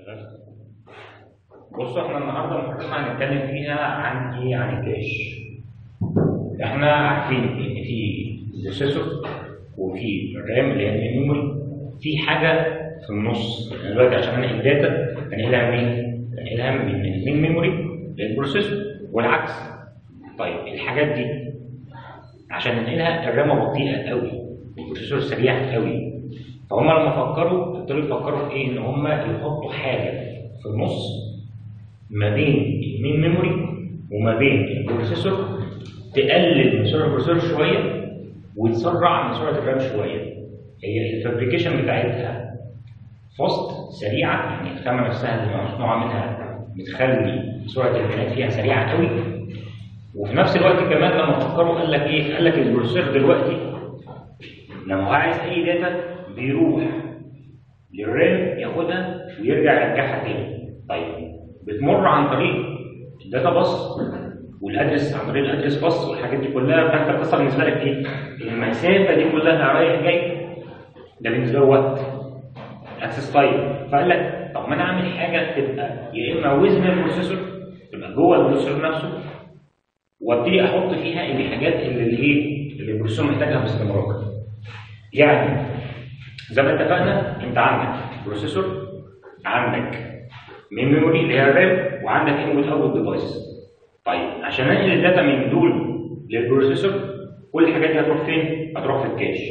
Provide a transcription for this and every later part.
بصوا احنا النهارده محاضرتنا هنتكلم فيها عن ايه عن الكاش احنا عارفين ان في بروسيسور وفي الرام اللي هي الميموري في حاجه في النص يعني دلوقتي عشان انقل داتا انقلها منين؟ انقلها من من ميموري للبروسيسور والعكس طيب الحاجات دي عشان ننقلها الرامه بطيئه قوي والبروسيسور سريع قوي فهم لما فكروا ابتدوا يفكروا في ايه؟ ان هم يحطوا حاجه في النص ما بين المين ميموري وما بين البروسيسور تقلل من سرعه البروسيسور شويه وتسرع من سرعه الرام شويه هي الفابريكيشن بتاعتها فاست سريعه يعني الخامه نفسها اللي مصنوعه منها بتخلي سرعه البيانات فيها سريعه قوي وفي نفس الوقت كمان لما فكروا قال لك ايه؟ قال لك البروسيسور دلوقتي لما هو عايز اي داتا بيروح للرام ياخدها ويرجع يرجعها تاني طيب بتمر عن طريق الداتا باص والادرس عن طريق الادرس باص والحاجات دي كلها فانت القصه بالنسبه لك ايه؟ المسافه دي كلها رايح جاي ده بالنسبه له وقت اكسس تايم فقال لك طب ما انا اعمل حاجه تبقى يا اما وزن البروسيسور تبقى جوه البروسيسور نفسه وابتدي احط فيها الحاجات اللي الايه اللي البروسيسور محتاجها باستمرار يعني زي ما اتفقنا انت عندك بروسيسور عندك من ميموري اللي هي الرام وعندك انبوت اوتبوت ديفايس طيب عشان انقل الداتا من دول للبروسيسور كل الحاجات دي هتروح فين؟ هتروح في الكاش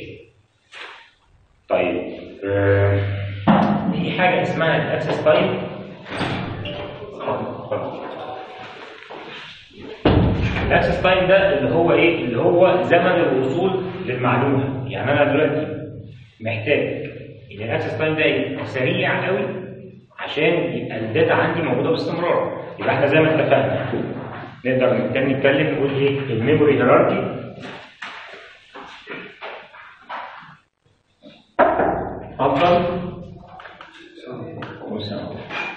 طيب آه، في حاجه اسمها الاكسس تايم الاكسس تايم ده اللي هو ايه؟ اللي هو زمن الوصول للمعلومه يعني انا دلوقتي محتاج ان الاكسس تايم ده يبقى سريع قوي عشان يبقى الداتا عندي موجوده باستمرار يبقى احنا زي ما اتفقنا نقدر تاني نتكلم نقول ايه الميموري هيراركي افضل وسام.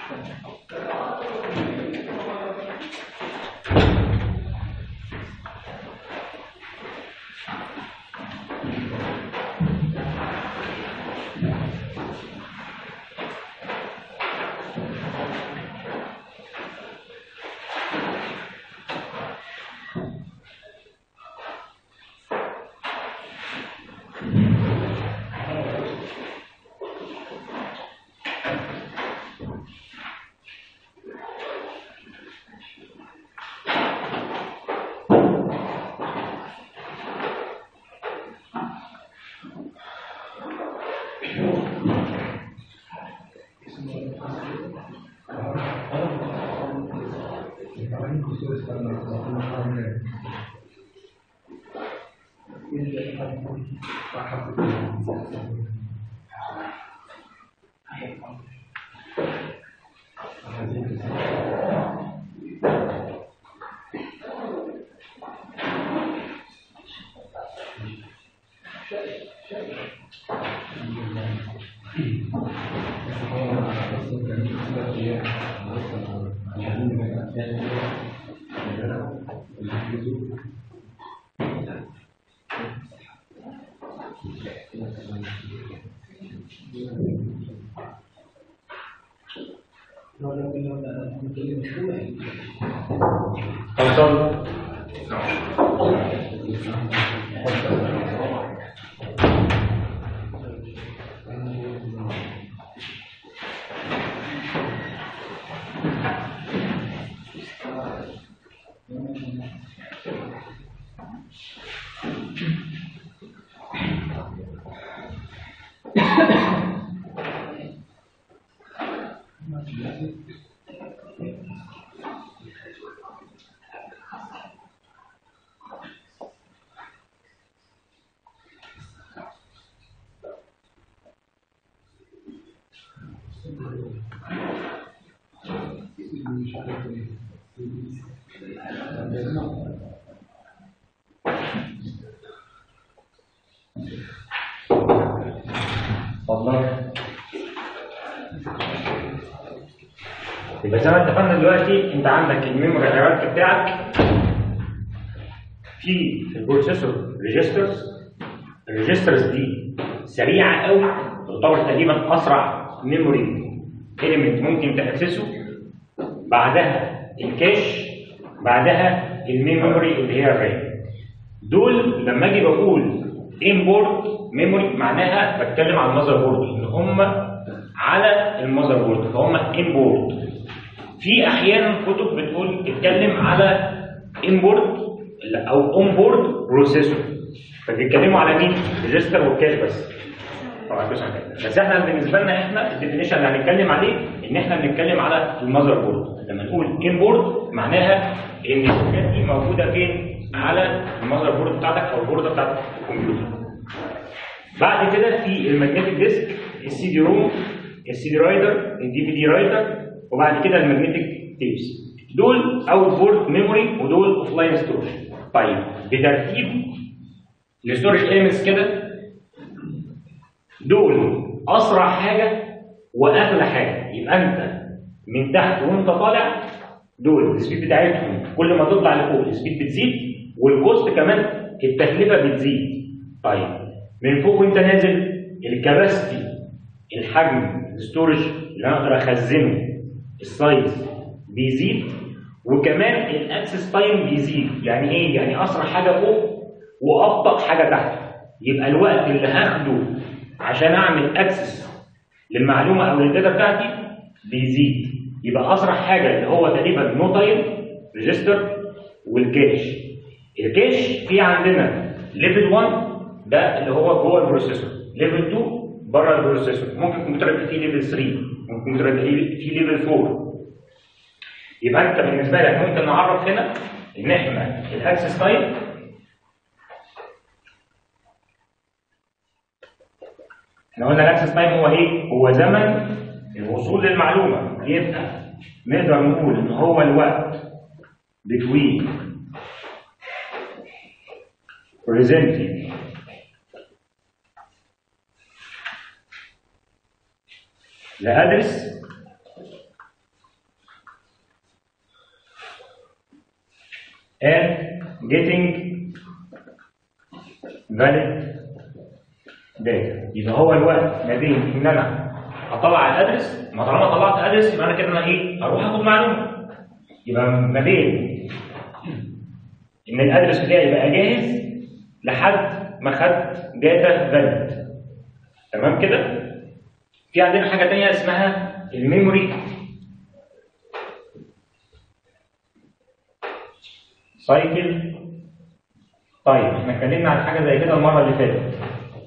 توصل اتفضل يبقى زي ما اتفقنا دلوقتي انت عندك الميموري هيراركي بتاعك في البروسيسور ريجسترز الريجسترز دي سريعه قوي تعتبر تقريبا اسرع ميموري element ممكن تاكسسه بعدها الكاش بعدها الميموري اللي هي الرام دول لما اجي بقول import memory معناها بتكلم عن المذر بورد ان هم على المذر بورد فهم import في احيانا كتب بتقول بتتكلم على import او اون بورد بروسيسور فبيتكلموا على مين؟ ريجستر والكاش بس طبعا مش عن كده. بس احنا بالنسبه لنا احنا الديفينيشن اللي هنتكلم عليه ان احنا بنتكلم على المذر بورد لما نقول ان بورد معناها ان الحاجات دي موجوده فين؟ على المذر بورد بتاعتك او البورده بتاعت الكمبيوتر. بعد كده في الماجنتيك ديسك السي دي روم السي دي رايدر الدي في دي رايدر وبعد كده الماجنتيك تيبس دول اوت بورد ميموري ودول اوف لاين ستورج طيب بترتيب الستورج ايمز كده دول اسرع حاجه واغلى حاجه يبقى انت من تحت وانت طالع دول السبيد بتاعتهم كل ما تطلع لفوق السبيد بتزيد والكوست كمان التكلفه بتزيد طيب من فوق وانت نازل الكباستي الحجم الستورج اللي انا اقدر اخزنه السايز بيزيد وكمان الاكسس تايم بيزيد يعني ايه يعني اسرع حاجه فوق وابطا حاجه تحت يبقى الوقت اللي هاخده عشان اعمل اكسس للمعلومه او للداتا بتاعتي بيزيد يبقى اسرع حاجه اللي هو تقريبا نو تايم ريجستر والكاش الكاش في عندنا ليفل 1 ده اللي هو جوه البروسيسور ليفل 2 بره البروسيسور ممكن الكمبيوتر يبقى فيه ليفل 3 ممكن الكمبيوتر يبقى فيه ليفل 4 يبقى انت بالنسبه لك ممكن نعرف هنا ان احنا الاكسس تايم احنا قلنا الاكسس تايم هو ايه؟ هو زمن الوصول للمعلومه يبقى نقدر نقول ان هو الوقت between presenting the address and getting valid data يبقى هو الوقت ما بين ان انا اطلع الادرس ما طالما طلعت ادرس يبقى انا كده انا ايه اروح اخد معلومه يبقى ما بين ان الادرس بتاعي يبقى جاهز لحد ما خدت داتا فاليد تمام كده في عندنا حاجه ثانيه اسمها الميموري سايكل طيب احنا اتكلمنا عن حاجه زي كده المره اللي فاتت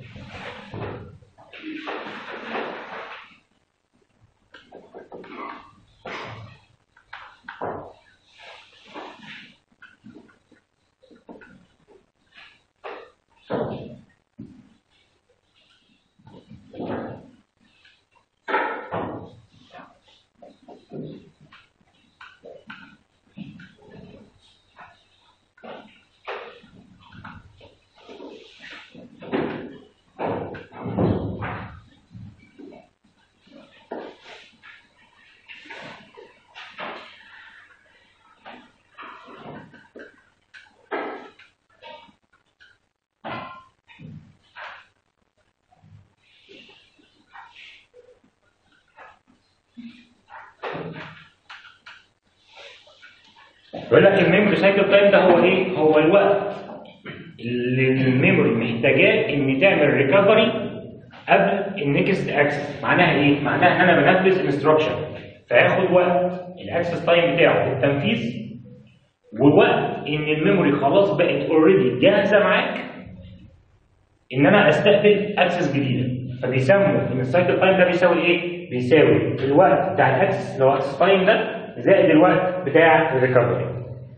يقول لك الميموري سايكل تايم ده هو ايه؟ هو الوقت اللي الميموري محتاجاه ان تعمل ريكفري قبل النكست اكسس معناها ايه؟ معناها ان انا بنفذ انستراكشن فياخد وقت الاكسس تايم بتاعه في التنفيذ ووقت ان الميموري خلاص بقت اوريدي جاهزه معاك ان انا استقبل اكسس جديده فبيسموا ان السايكل تايم ده بيساوي ايه؟ بيساوي الوقت بتاع الاكسس اللي هو اكسس تايم ده زائد الوقت بتاع الريكفري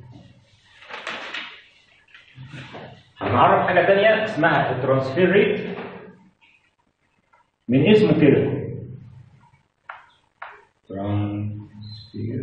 هنعرف حاجه ثانيه اسمها الترانسفير ريت من اسمه كده ترانسفير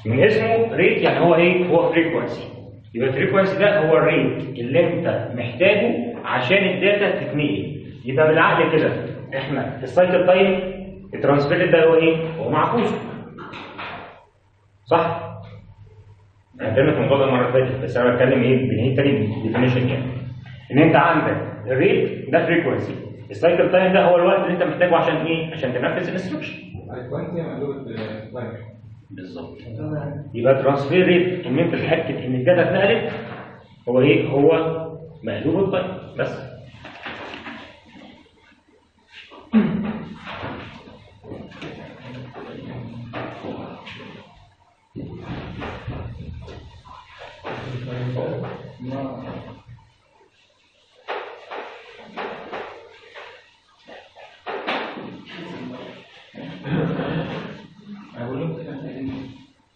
من اسمه ريت يعني هو ايه هو فريكونسي يبقى الفريكونسي ده هو الريت اللي انت محتاجه عشان الداتا تتنقل يبقى بالعقل كده احنا السايكل تايم الترانسفير ده هو ايه هو معكوس صح عندنا في الموضوع ده المره اللي فاتت بس انا بتكلم ايه بنهي تاني ديفينيشن يعني ان انت عندك الريت ده فريكونسي السايكل تايم ده هو الوقت اللي انت محتاجه عشان ايه عشان تنفذ الانستركشن الكوانتي مقلوبة تايم بالظبط يبقى ترانسفير ريت ان انت تتاكد ان الداتا اتنقلت هو ايه هو مقلوب التايم بس أقول لهم كده تاني.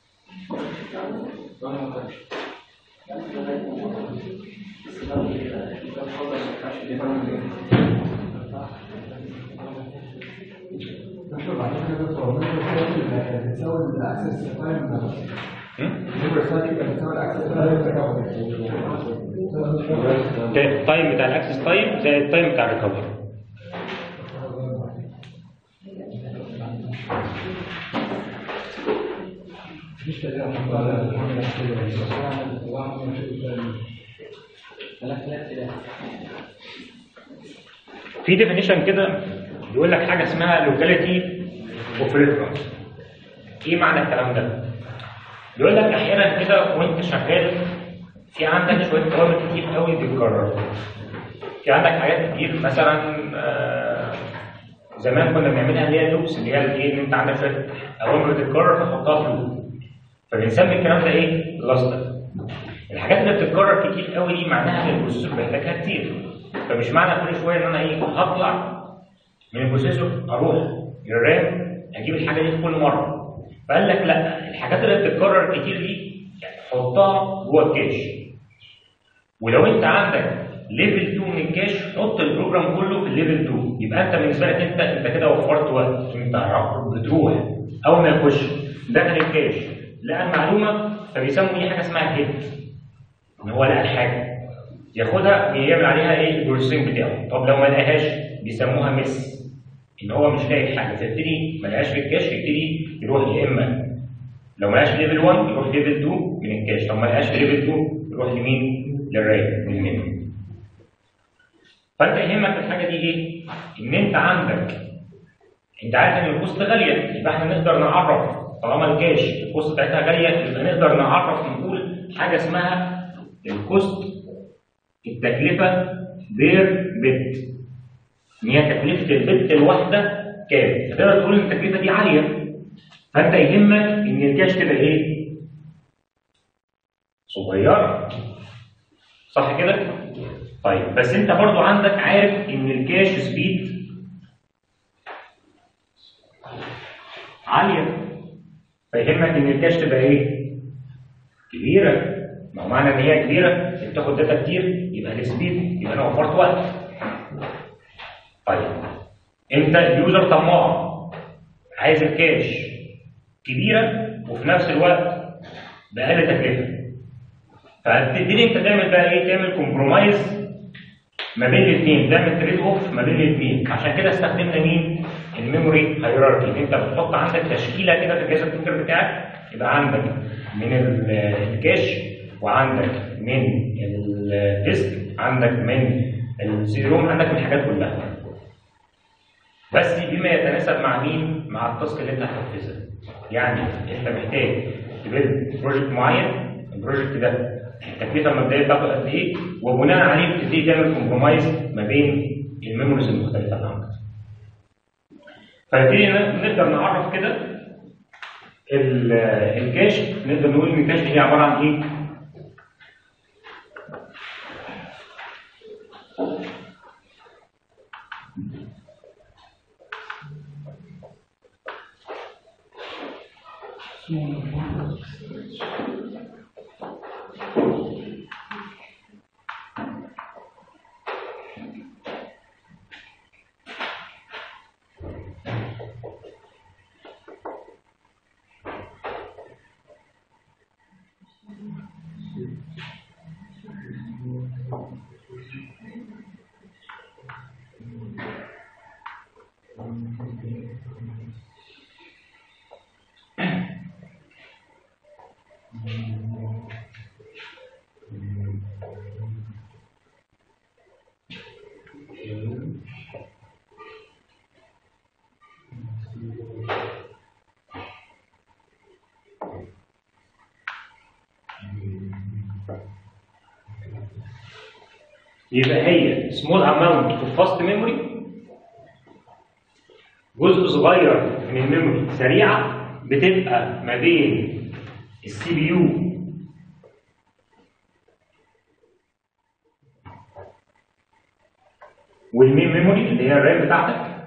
وأنا ما كنتش. دكتور بعد كده دكتور ممكن بتساوي الاكسس تايم هم؟ نمبر ستاتيك بتساوي الاكسس تايم التايم بتاع الاكسس تايم زي التايم بتاع الريكفري مفيش تقريبا حاجه على في ديفينيشن كده بيقول لك حاجه اسمها لوكاليتي اوف ريفرنس ايه معنى الكلام ده بيقول لك احيانا كده وانت شغال في عندك شويه اوامر كتير قوي بتتكرر في عندك حاجات كتير مثلا آه، زمان كنا بنعملها اللي هي لوبس اللي هي الايه ان انت عندك شويه اوامر بتتكرر فتحطها في لوب فبنسمي الكلام ده ايه؟ كلاستر الحاجات اللي بتتكرر كتير قوي دي معناها ان البروسيسور بيحتاجها كتير فمش معنى كل شويه ان انا ايه هطلع من البروسيسور اروح للرام اجيب الحاجه دي في كل مره فقال لك لا الحاجات اللي بتتكرر كتير دي حطها جوه الكاش ولو انت عندك ليفل 2 من الكاش حط البروجرام كله في الليفل 2 يبقى انت بالنسبه لك انت انت كده وفرت وقت انت بتروح اول ما يخش دخل الكاش لقى المعلومه فبيسموا دي حاجه اسمها هيت ان هو لقى الحاجه ياخدها يعمل عليها ايه البروسيسنج بتاعه طب لو ما لقاهاش بيسموها مس ان هو مش لاقي الحاجه فيبتدي ما لقاش في الكاش يبتدي يروح يا اما لو ما لقاش في ليفل 1 يروح ليفل 2 من الكاش لو ما لقاش في ليفل 2 يروح لمين؟ للراي من المنيو فانت يهمك الحاجه دي ايه؟ ان انت عندك انت عارف ان الكوست غاليه يبقى احنا نقدر نعرف طالما الكاش الكوست بتاعتها غاليه يبقى نقدر نعرف نقول حاجه اسمها الكوست التكلفه بير بت ان هي تكلفه البت الواحده كام؟ تقدر تقول ان التكلفه دي عاليه فانت يهمك ان الكاش تبقى ايه؟ صغيره صح كده؟ طيب بس انت برضو عندك عارف ان الكاش سبيد عاليه فيهمك ان الكاش تبقى ايه؟ كبيره ما هو معنى ان هي كبيره بتاخد داتا كتير يبقى السبيد يبقى انا وفرت وقت طيب انت اليوزر طماع عايز الكاش كبيره وفي نفس الوقت باقل تكلفه فهتبتدي انت تعمل بقى ايه تعمل كومبرومايز ما بين الاثنين تعمل تريد اوف ما بين الاثنين عشان كده استخدمنا مين الميموري هيراركي ان انت بتحط عندك تشكيله كده في جهاز الكمبيوتر بتاعك يبقى عندك من ال- الكاش وعندك من الديسك عندك من السي روم عندك من الحاجات كلها بس بما يتناسب مع مين؟ مع التاسك اللي انت هتنفذها. يعني انت محتاج تبيلد بروجكت معين، البروجكت ده التكلفه المبدئيه بتاعته قد ايه؟ وبناء عليه بتبتدي تعمل كومبرومايز ما بين الميموريز المختلفه اللي عندك. فنبتدي ن- نقدر نعرف كده ال- الكاش نقدر نقول ان الكاش هي عباره عن ايه؟ يبقى هي small amount of fast memory جزء صغير من الميموري سريعه بتبقى ما بين السي بي يو والمين ميموري اللي هي الرام بتاعتك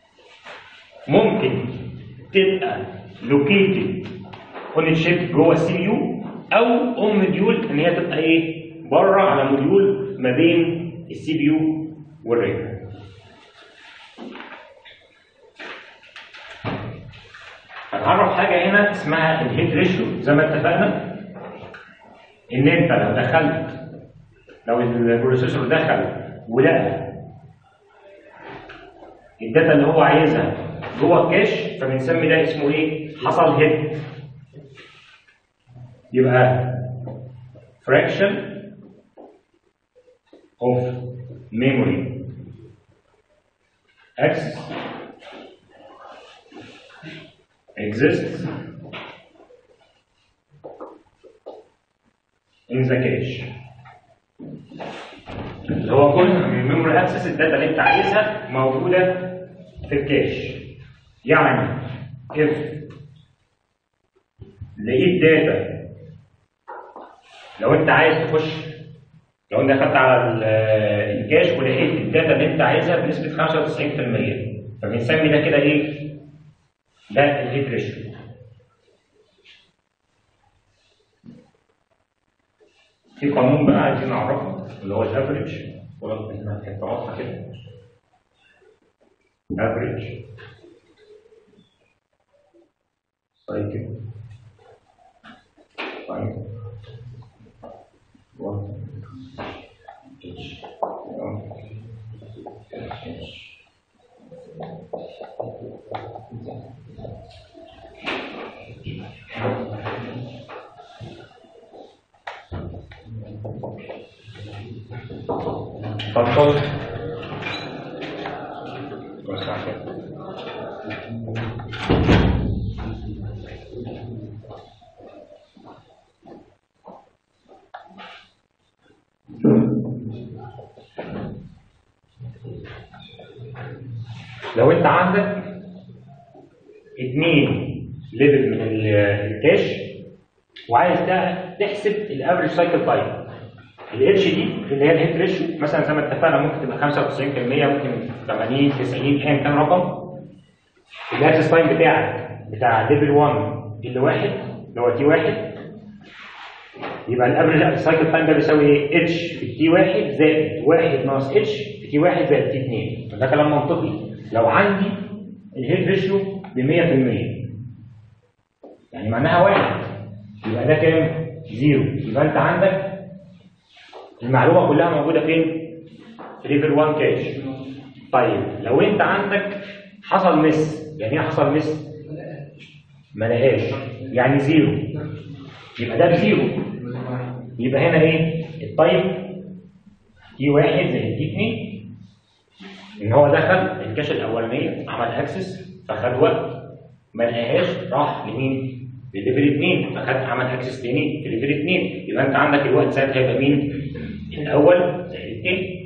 ممكن تبقى لوكيتد اون الشيب جوه السي بي يو او اون موديول ان هي تبقى ايه بره على موديول ما بين السي بي يو والرام هنعرف حاجه هنا اسمها الهيد ريشيو زي ما اتفقنا ان انت لو دخلت لو البروسيسور دخل ولقى الداتا اللي هو عايزها جوه الكاش فبنسمي ده اسمه ايه؟ حصل هيد يبقى fraction of memory access exists in the cache اللي هو جزء من الميموري اكسس الداتا اللي انت عايزها موجوده في الكاش يعني if لقيت داتا لو انت عايز تخش لو انت دخلت على ال- الكاش ولقيت الداتا اللي انت عايزها بنسبه 95% فبنسمي ده كده ايه؟ ده الهيت ريشيو في قانون بقى عايزين نعرفه اللي هو الافريج ولا انها حته واضحه كده افريج سايكل طيب one H one H اتفضل وسع كده. لو انت عندك اتنين ليفل من ال- الكاش وعايز تع- تحسب الافريج سايكل تايم الاتش دي اللي هي الهيت ريشيو مثلا زي ما اتفقنا ممكن تبقى 95% ممكن 80 90 ايا كان رقم الاكسس تايم بتاعك بتاع ليفل 1 اللي واحد اللي هو تي واحد يبقى الافريج سايكل تايم ده بيساوي ايه؟ اتش في تي واحد زائد واحد ناقص اتش في تي واحد زائد تي 2 ده كلام منطقي لو عندي الهيت ريشيو ب 100% يعني معناها واحد يبقى ده كام؟ زيرو يبقى انت عندك المعلومه كلها موجوده فين؟ في ليفل 1 كاش طيب لو انت عندك حصل مس يعني ايه حصل مس؟ ما لقاش يعني زيرو يبقى ده بزيرو يبقى هنا ايه؟ التايم تي واحد زائد تي اتنين ان هو دخل الكاش الاولانيه عمل اكسس فخد وقت ما لقاهاش راح لمين؟ لليفل 2 فخد عمل اكسس تاني في ليفل 2 يبقى انت عندك الوقت ساعتها هيبقى مين؟ الاول زائد التاني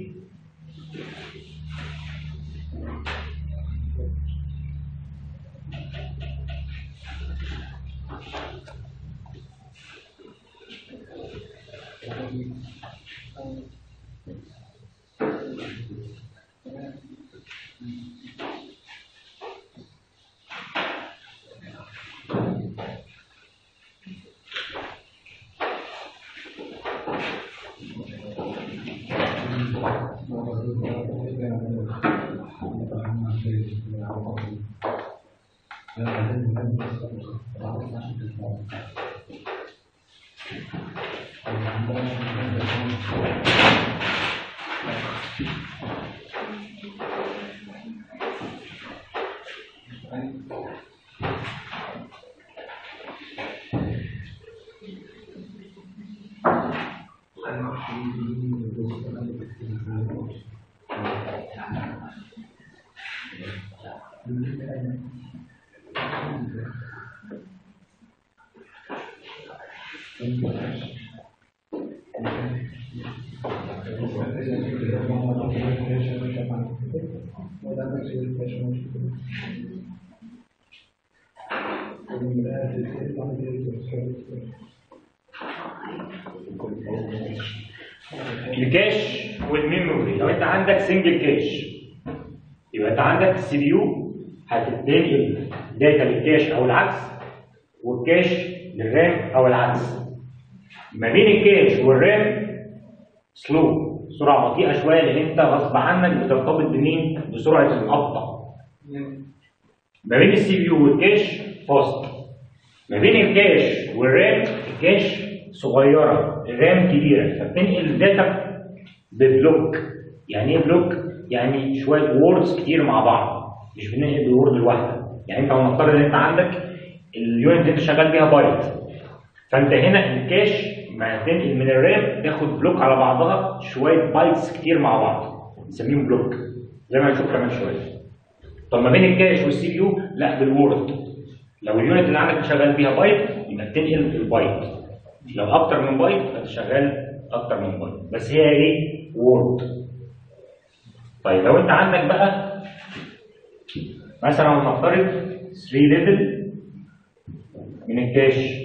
الكاش والميموري لو انت عندك سنجل كاش يبقى انت عندك السي بي يو هتنقل داتا للكاش او العكس والكاش للرام او العكس ما بين الكاش والرام سلو سرعه بطيئه شويه لان انت غصب عنك بترتبط بمين؟ بسرعه المقطع ما بين السي بي يو والكاش فاست ما بين الكاش والرام الكاش صغيره الرام كبيره فبتنقل الداتا ببلوك يعني ايه بلوك؟ يعني شويه ووردز كتير مع بعض مش بننقل بوورد الواحده يعني انت هنفترض ان انت عندك اليونت اللي انت شغال بيها بايت فانت هنا الكاش ما تنقل من الرام تاخد بلوك على بعضها شويه بايتس كتير مع بعض نسميهم بلوك زي ما هنشوف كمان شويه طب ما بين الكاش والسي بي يو لا بالوورد لو اليونت اللي عندك شغال بيها بايت يبقى بتنقل البايت لو اكتر من بايت فانت شغال اكتر من بايت بس هي ايه وورد طيب لو انت عندك بقى مثلا نفترض 3 ليفل من الكاش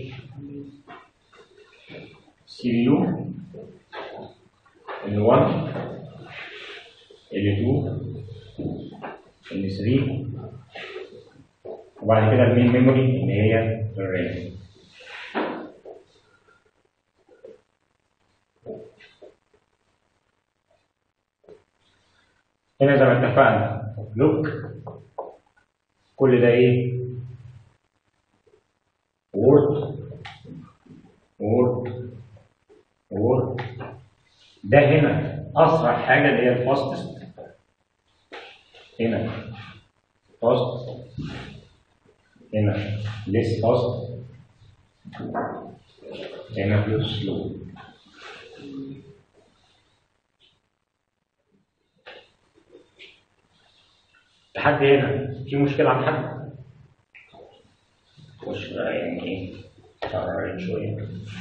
سي بي يو ال 1 ال 2 ال 3 وبعد كده المين ميموري اللي هي الرام هنا زي ما اتفقنا لوك كل ده ايه؟ وورد وورد وورد ده هنا اسرع حاجه اللي هي الفاستست هنا فاست هنا ليس فاست هنا بلو سلو لحد هنا في مشكلة عند حد؟ خش بقى يعني ايه قررت شوية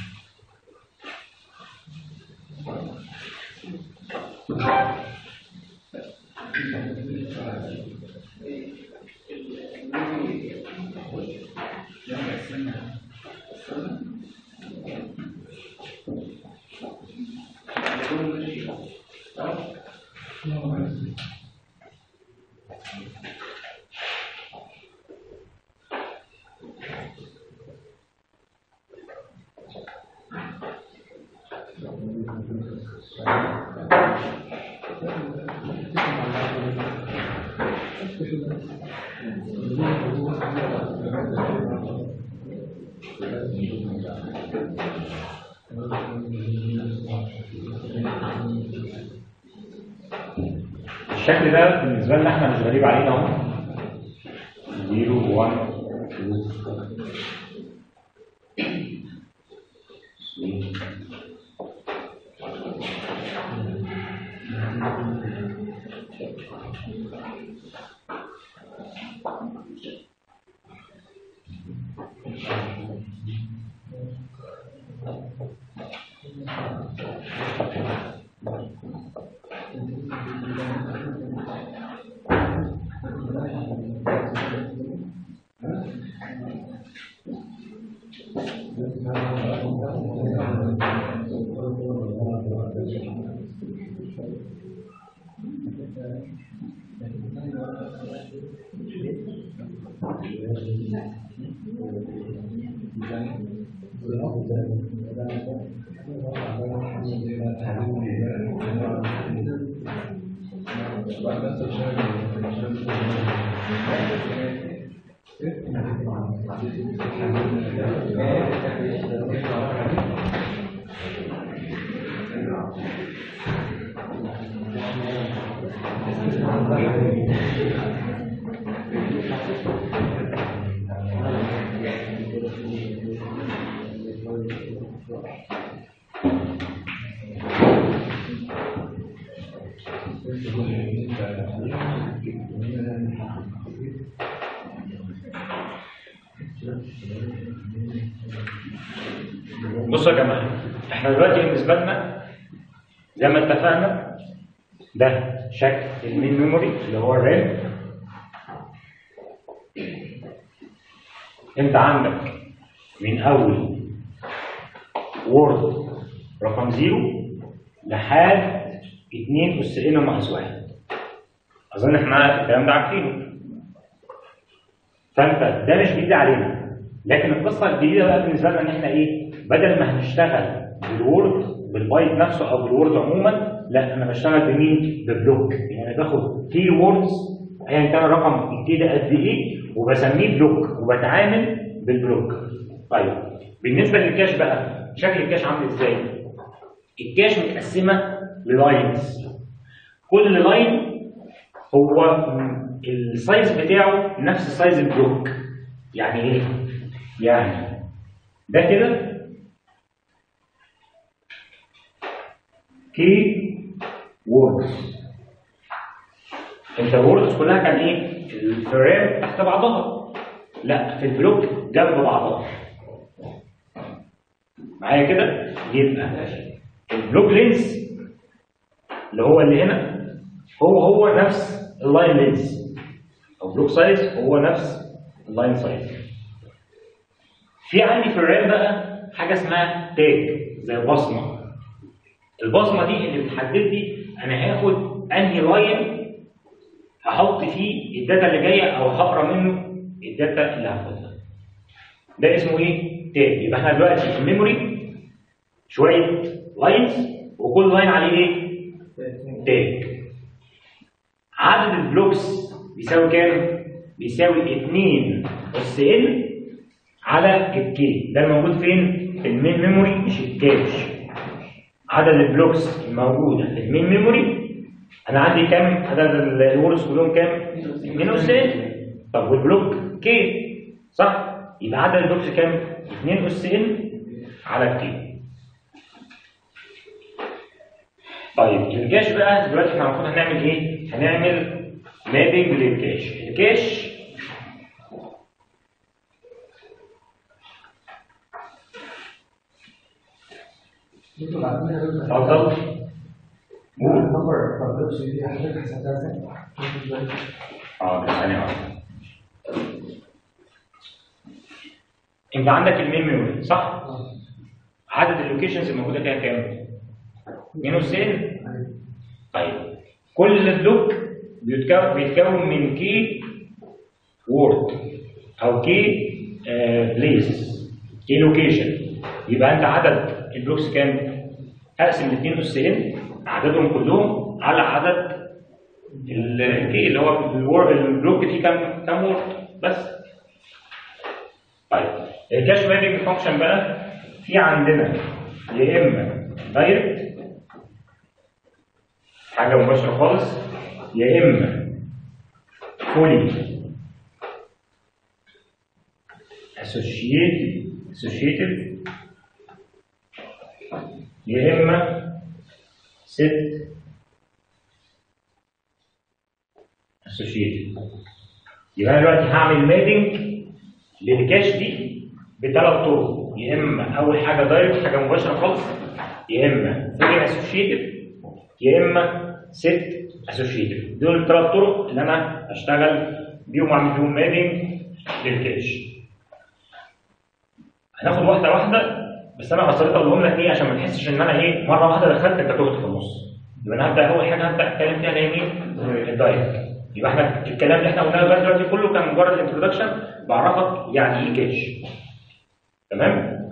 الشكل ده بالنسبة لنا احنا مش غريب علينا اهو 0 1 2 بصوا يا جماعه احنا دلوقتي بالنسبه لنا زي ما اتفقنا ده شكل المين ميموري اللي هو الرام انت عندك من اول وورد رقم زيرو لحد 2 اس ان ناقص واحد اظن احنا الكلام ده عارفينه فانت ده مش جديد علينا لكن القصه الجديده بقى بالنسبه لنا ان احنا ايه بدل ما هنشتغل بالوورد بالبايت نفسه او بالوورد عموما لا انا بشتغل بمين ببلوك يعني انا باخد كي ووردز ايا كان الرقم الكي ده قد ايه وبسميه بلوك وبتعامل بالبلوك طيب بالنسبه للكاش بقى شكل الكاش عامل ازاي الكاش متقسمه للاينز كل لاين هو السايز بتاعه نفس سايز البلوك يعني ايه يعني ده كده كي ووردز انت ووردز كلها كان ايه الفريم تحت بعضها لا في البلوك جنب بعضها معايا كده يبقى البلوك لينس اللي هو اللي هنا هو هو نفس اللاين لينس او بلوك سايز هو نفس اللاين سايز في عندي في الرام بقى حاجه اسمها تاج زي بصمه البصمه دي اللي بتحدد لي انا هاخد انهي لاين هحط فيه الداتا اللي جايه او هقرا منه الداتا اللي هاخدها ده اسمه ايه تاج يبقى احنا دلوقتي في الميموري شويه لاينز وكل لاين عليه ايه تاج عدد البلوكس بيساوي كام بيساوي 2 اس ان على الكي ده الموجود فين في المين ميموري مش الكاش عدد البلوكس الموجوده في المين ميموري انا عندي كام عدد الورز كلهم كام 2 اس ان طب والبلوك كي صح يبقى عدد البلوكس كام 2 اس ان على الكي طيب الكاش بقى دلوقتي احنا المفروض هنعمل ايه هنعمل مابنج للكاش الكاش دكتور عندنا دكتور اتفضل قول النمبر فالدرس دي حضرتك حسبتها ازاي؟ اه ثانية واحدة انت عندك المين ميموري صح؟ عدد اللوكيشنز الموجودة فيها كام؟ 2 اس ان طيب كل بلوك بيتكون بيتكون من كي وورد او كي بليس كي لوكيشن يبقى انت عدد البلوكس كام؟ اقسم الاثنين اس ان عددهم كلهم على عدد الكي اللي هو الور- البلوك فيه كام كام وورد بس طيب الكاش مابنج فانكشن بقى في عندنا يا اما دايركت حاجه مباشره خالص يا اما فولي اسوشيتد اسوشيتد يا اما ست اسوشيتد يبقى انا دلوقتي هعمل ميدنج للكاش دي بثلاث طرق يا اما اول حاجه دايركت حاجه مباشره خالص يا اما فولي اسوشيتد يا اما ست اسوشيتد دول الثلاث طرق اللي انا اشتغل بيهم واعمل بيهم ميدنج للكاش هناخد واحده واحده بس انا اصريت اقولهم لك ايه عشان ما تحسش ان انا ايه مره واحده دخلت انت تهت في النص يبقى انا هبدا اول حاجه هبدا اتكلم فيها اللي هي مين؟ الدايركت يبقى احنا الكلام اللي احنا قلناه لغايه دلوقتي كله كان مجرد انتروداكشن بعرفك يعني ايه كاش تمام؟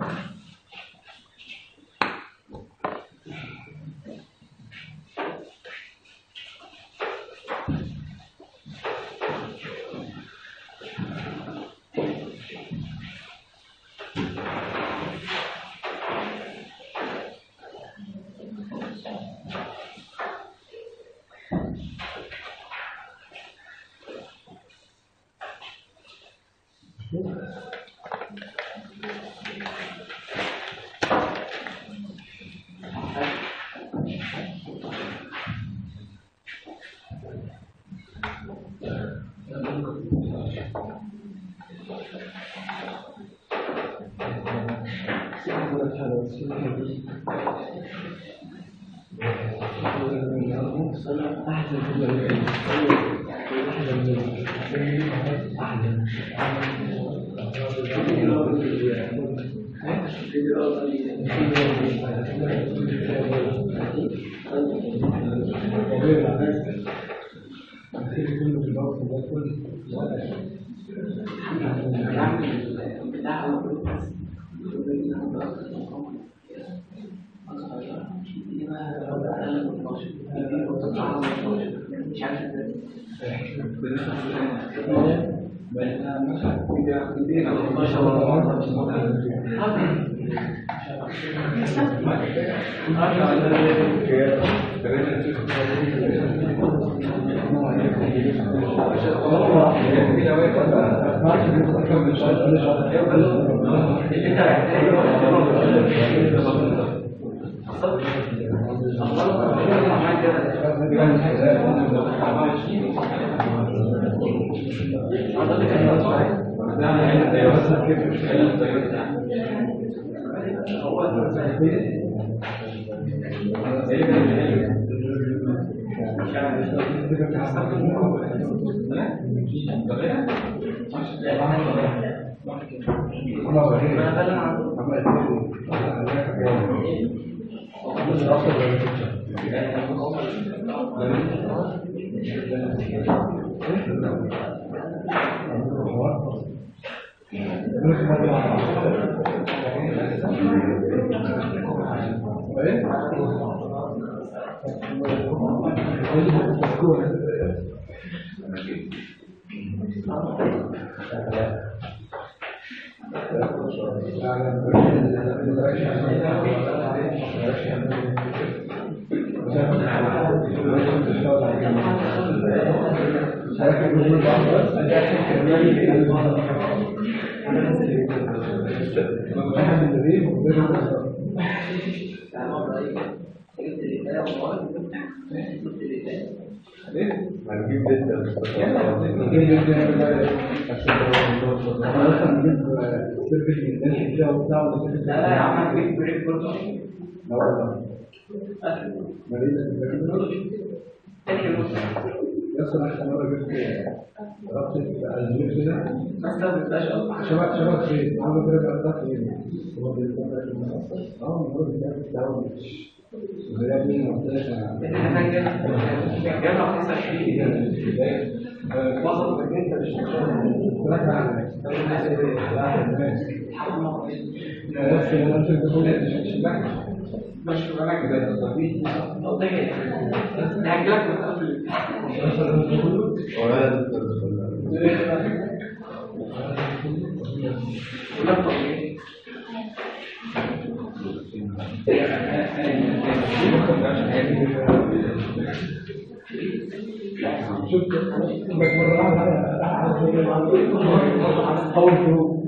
لا لا يا عم هجيب بريك برضه لا والله بس انا اخر مره جبت ربط الزوج كده بس ده بيبقاش شبه شبه خير عامل كده بقى ده خير هو بيبقى اه المره اللي فاتت بتاعه مش زي مين قلت لك جامعة 29 وصل انك انت مش ثلاثة عنك بس لما انت بتقول مش مش بالك ده في شفت بتمرن على قول فروق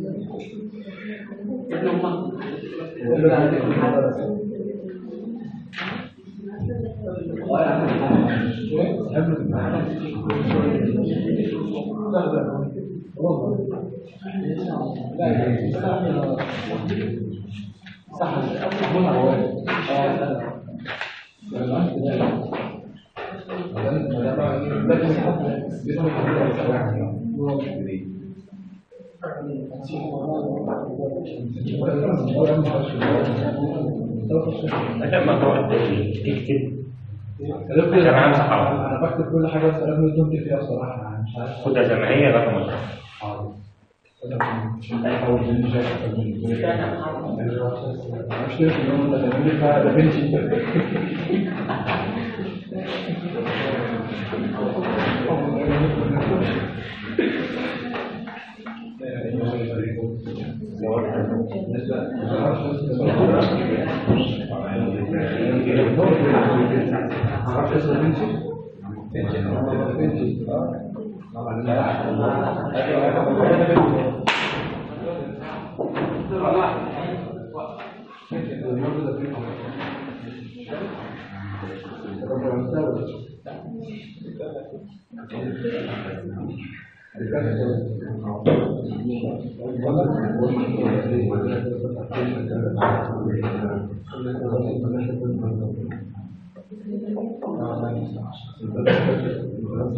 لما تقعد تكتب انا معاك صحابي. انا بكتب كل حاجه بس انا بدون فيها بصراحه يعني مش عارف خدها زي ما هي لغايه ما تخلص. حاضر مشترك ان هم تعملوا لي فيها ده بنتي عرفت اسم بنتي؟ بنتي اه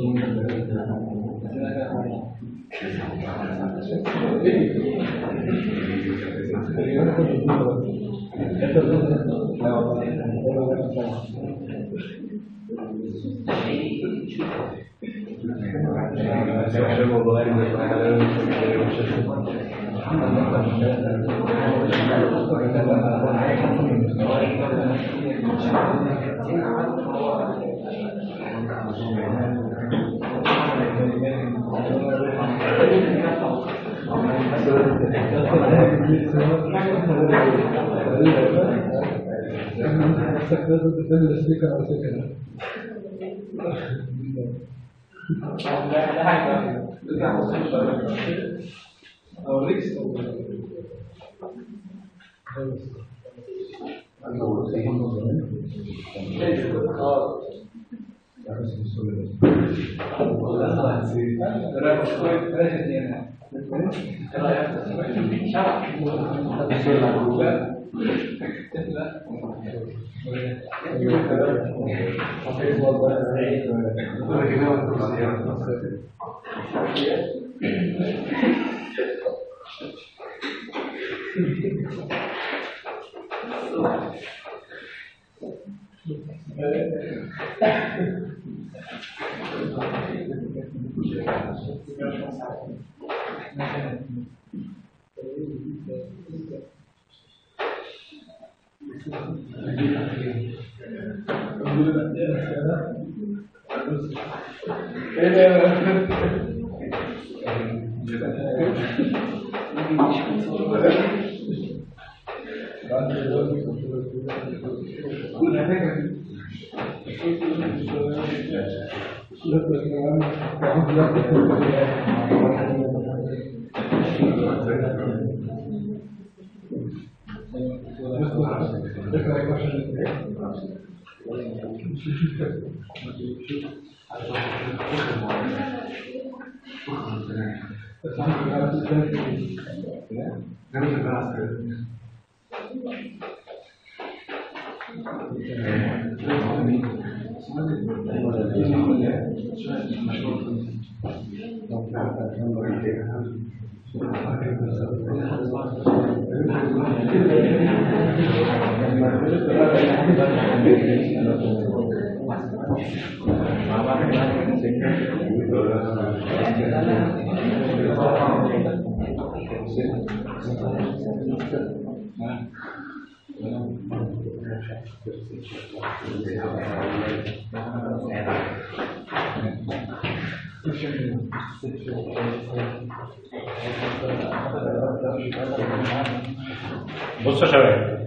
بصوا يا شباب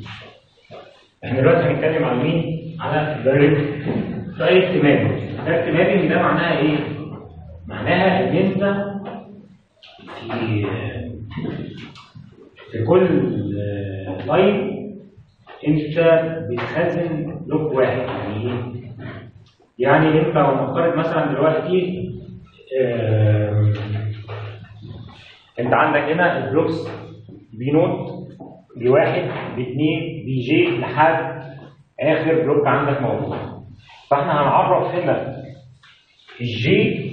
احنا دلوقتي هنتكلم عن مين؟ على الدايركت دايركت مابنج دايركت مابنج ده معناها ايه؟ معناها ان انت في في كل لاين انت بتخزن بلوك واحد يعني ايه؟ يعني انت لو نفترض مثلا دلوقتي آم، انت عندك هنا البلوكس بي نوت بي واحد بي اتنين بي جي لحد اخر بلوك عندك موجود فاحنا هنعرف هنا الجي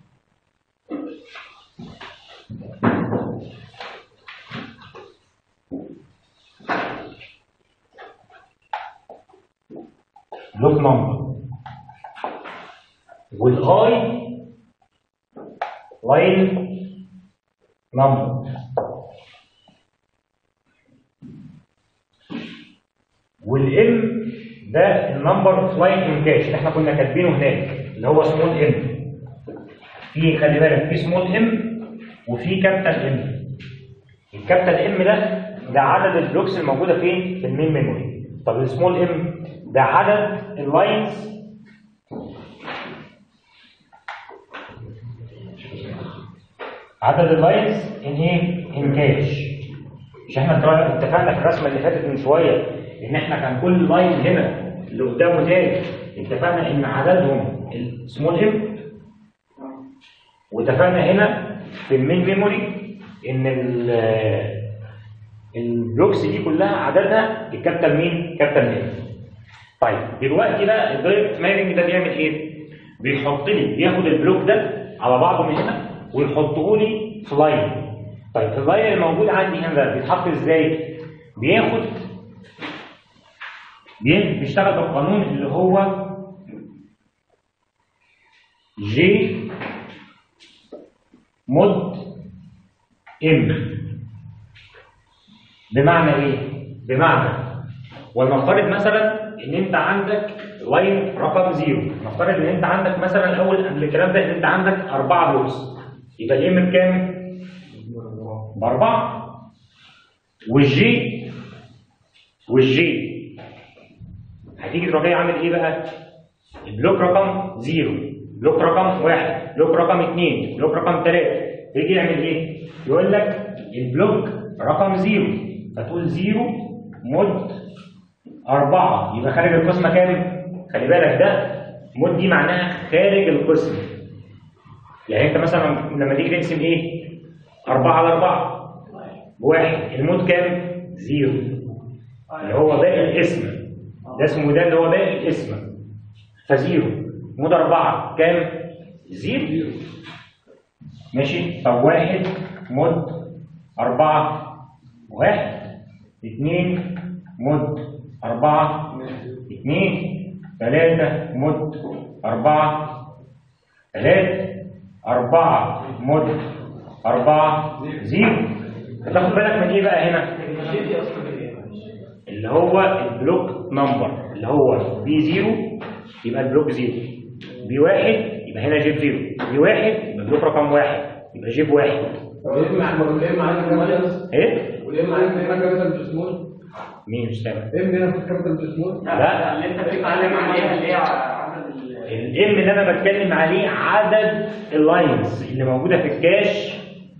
بلوك نمبر والاي لاين نمبر والام ده النمبر اوف لاين ان كاش اللي احنا كنا كاتبينه هناك اللي هو سمول ام في خلي بالك في سمول ام وفي كابيتال ام الكابيتال ام ده ده عدد البلوكس الموجوده فين في المين ميموري طب السمول ام ده عدد اللاينز عدد اللاينز ان ايه ان كاش مش احنا اتفقنا اتفقنا في الرسمه اللي فاتت من شويه ان احنا كان كل لاين هنا اللي قدامه تاني اتفقنا ان عددهم السمول ام واتفقنا هنا في المين ميموري ان ال- البلوكس دي كلها عددها الكابيتال مين؟ كابيتال مين. طيب دلوقتي بقى الدايركت مابنج ده بيعمل ايه؟ بيحط لي بياخد البلوك ده على بعضه من هنا ويحطه لي في لاين طيب في اللاين الموجود عندي هنا ده بيتحط ازاي بياخد بي- بيشتغل بالقانون اللي هو جي مود ام بمعنى ايه بمعنى ولنفترض مثلا ان انت عندك لاين رقم زيرو نفترض ان انت عندك مثلا اول قبل الكلام ده ان انت عندك اربعه بلوكس يبقى الام بكام؟ باربعه والجي والجي هتيجي تروح جاي عامل ايه بقى؟ البلوك رقم زيرو بلوك رقم واحد بلوك رقم اثنين بلوك رقم ثلاثة يجي يعمل ايه؟ يقول لك البلوك رقم زيرو فتقول زيرو مود أربعة يبقى خارج القسمة كام؟ خلي بالك ده مود دي معناها خارج القسمة يعني انت مثلا لما تيجي تقسم ايه؟ أربعة على أربعة بواحد المود كام؟ زيرو اللي هو باقي الاسم ده اسمه ده اللي هو باقي الاسم فزيرو مود أربعة كام؟ زيرو ماشي طب واحد مود أربعة واحد اتنين مود أربعة اتنين تلاتة مود أربعة تلاتة أربعة مود أربعة زيرو هتاخد بالك من إيه بقى هنا؟ اللي هو البلوك نمبر اللي هو بي زيرو يبقى البلوك زيرو بي واحد يبقى هنا جيب زيرو بي واحد يبقى بلوك رقم واحد يبقى جيب واحد والام عندي كابيتال ايه؟ والام عندي هنا كابيتال مش سمول مين مش سامع؟ ام هنا في الكابيتال مش سمول لا اللي انت بتتكلم عليها اللي هي عدد ال- الام اللي انا بتكلم عليه عدد اللاينز اللي موجوده في الكاش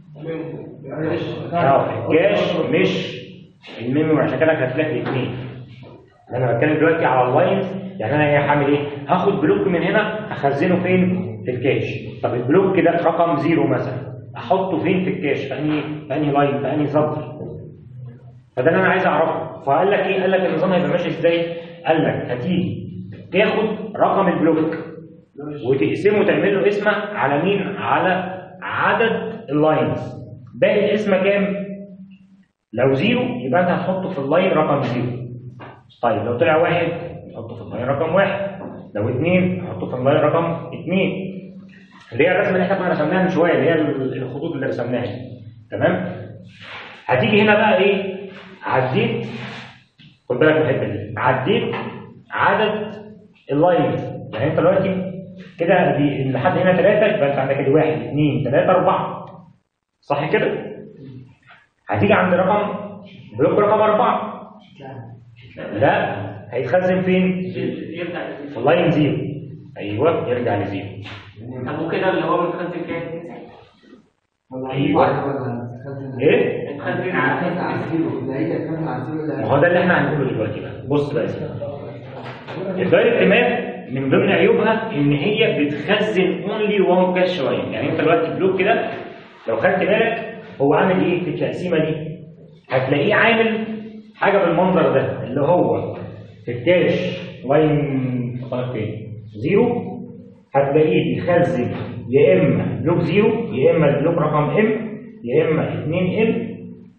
اه الكاش مش الميموري عشان كده هتلاقي الاثنين انا بتكلم دلوقتي على اللاينز يعني انا ايه هعمل ايه؟ هاخد بلوك من هنا اخزنه فين؟ في الكاش طب البلوك ده رقم زيرو مثلا احطه فين في الكاش؟ في انهي في انهي لاين؟ في انهي سطر؟ فده اللي انا عايز اعرفه فقال لك ايه؟ قال لك النظام هيبقى ماشي ازاي؟ قال لك هتيجي تاخد رقم البلوك وتقسمه تعمل له اسمه على مين؟ على عدد اللاينز باقي الاسم كام؟ لو زيرو يبقى انت هتحطه في اللاين رقم زيرو طيب لو طلع واحد نحطه في اللاين رقم واحد لو اثنين نحطه في اللاين رقم اثنين اللي هي الرسمه اللي احنا كنا رسمناها من شويه اللي هي الخطوط اللي رسمناها دي. تمام هتيجي هنا بقى ايه عديت خد بالك من الحته دي عديت عدد اللاينز يعني انت دلوقتي كده دي لحد هنا ثلاثه يبقى انت عندك ادي واحد اثنين ثلاثه اربعه صح كده؟ هتيجي عند رقم بلوك رقم اربعه لا هيتخزن فين؟ يرجع لزيرو. في اللاين زيرو ايوه يرجع لزيرو طب وكده اللي هو متخزن كام؟ ايوه ايه؟ متخزن على ما هو ده اللي احنا هنقوله دلوقتي بقى بص بقى يا سيدي الدايركت ماب من ضمن عيوبها ان هي بتخزن اونلي وان كاش شويه يعني انت دلوقتي بلوك كده لو خدت بالك هو عامل ايه في التقسيمه دي هتلاقيه عامل حاجه بالمنظر ده اللي هو في الكاش لاين خلاص فين زيرو هتلاقيه بيخزن يا اما بلوك زيرو يا اما البلوك رقم ام يا اما 2 ام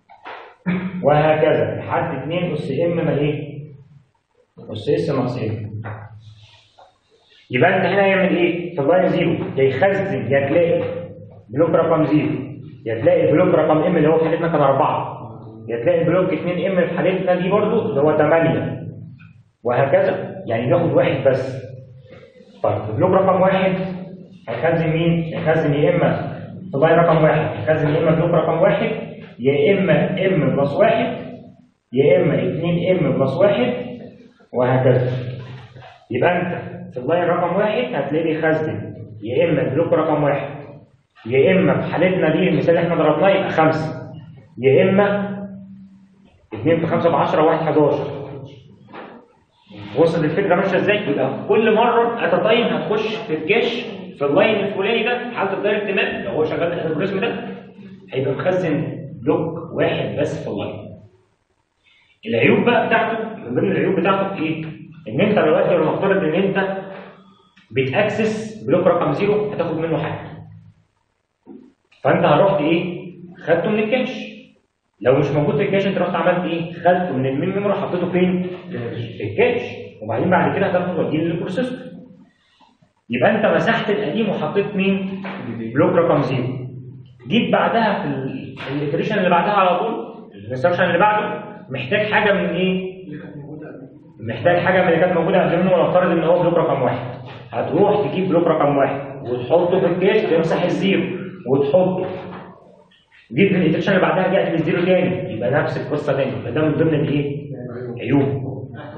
وهكذا لحد 2 اس ام ما ايه؟ اس اس ناقص ام يبقى انت هنا هيعمل ايه؟ في اللاين زيرو يا يخزن يا تلاقي بلوك رقم زيرو يا تلاقي البلوك رقم ام اللي هو في حالتنا كان اربعه يا تلاقي البلوك 2 ام في حالتنا دي برضو اللي هو 8 وهكذا يعني بياخد واحد بس طيب البلوك رقم واحد هيخزن مين؟ هيخزن يا اما في اللاين رقم واحد هيخزن يا اما بلوك رقم واحد يا اما ام بلس واحد يا اما 2 ام بلس واحد وهكذا يبقى انت في اللاين رقم واحد هتلاقيه بيخزن يا اما بلوك رقم واحد يا اما في حالتنا دي المثال اللي احنا ضربناه يبقى خمسه يا اما 2 في 5 ب 10 1 11 وصلت الفكره ماشيه ازاي؟ يبقى كل مره ات تايم هتخش في الجيش في اللاين الفلاني ده في حاله الدايركت ماب لو هو شغال الالجوريزم ده هيبقى مخزن بلوك واحد بس في اللاين. العيوب بقى بتاعته من ضمن العيوب بتاعته ايه؟ ان انت دلوقتي لو نفترض ان انت بتاكسس بلوك رقم زيرو هتاخد منه حاجه فانت هرحت ايه خدته من الكاش لو مش موجود في الكاش انت رحت عملت ايه خدته من المين ميموري حطيته فين في الكاش وبعدين بعد كده هتاخده وتجيب للبروسيسور يبقى انت مسحت القديم وحطيت مين بلوك رقم زيرو جيت بعدها في الاتريشن اللي بعدها على طول الانستراكشن اللي بعده محتاج حاجه من ايه محتاج حاجه من اللي كانت موجوده قبل منه ونفترض ان هو بلوك رقم واحد هتروح تجيب بلوك رقم واحد وتحطه في الكاش تمسح الزيرو وتحطه جيت في الاتريشن اللي بعدها رجعت للزيرو تاني يبقى نفس القصه تاني يبقى ده من ضمن الايه؟ عيوب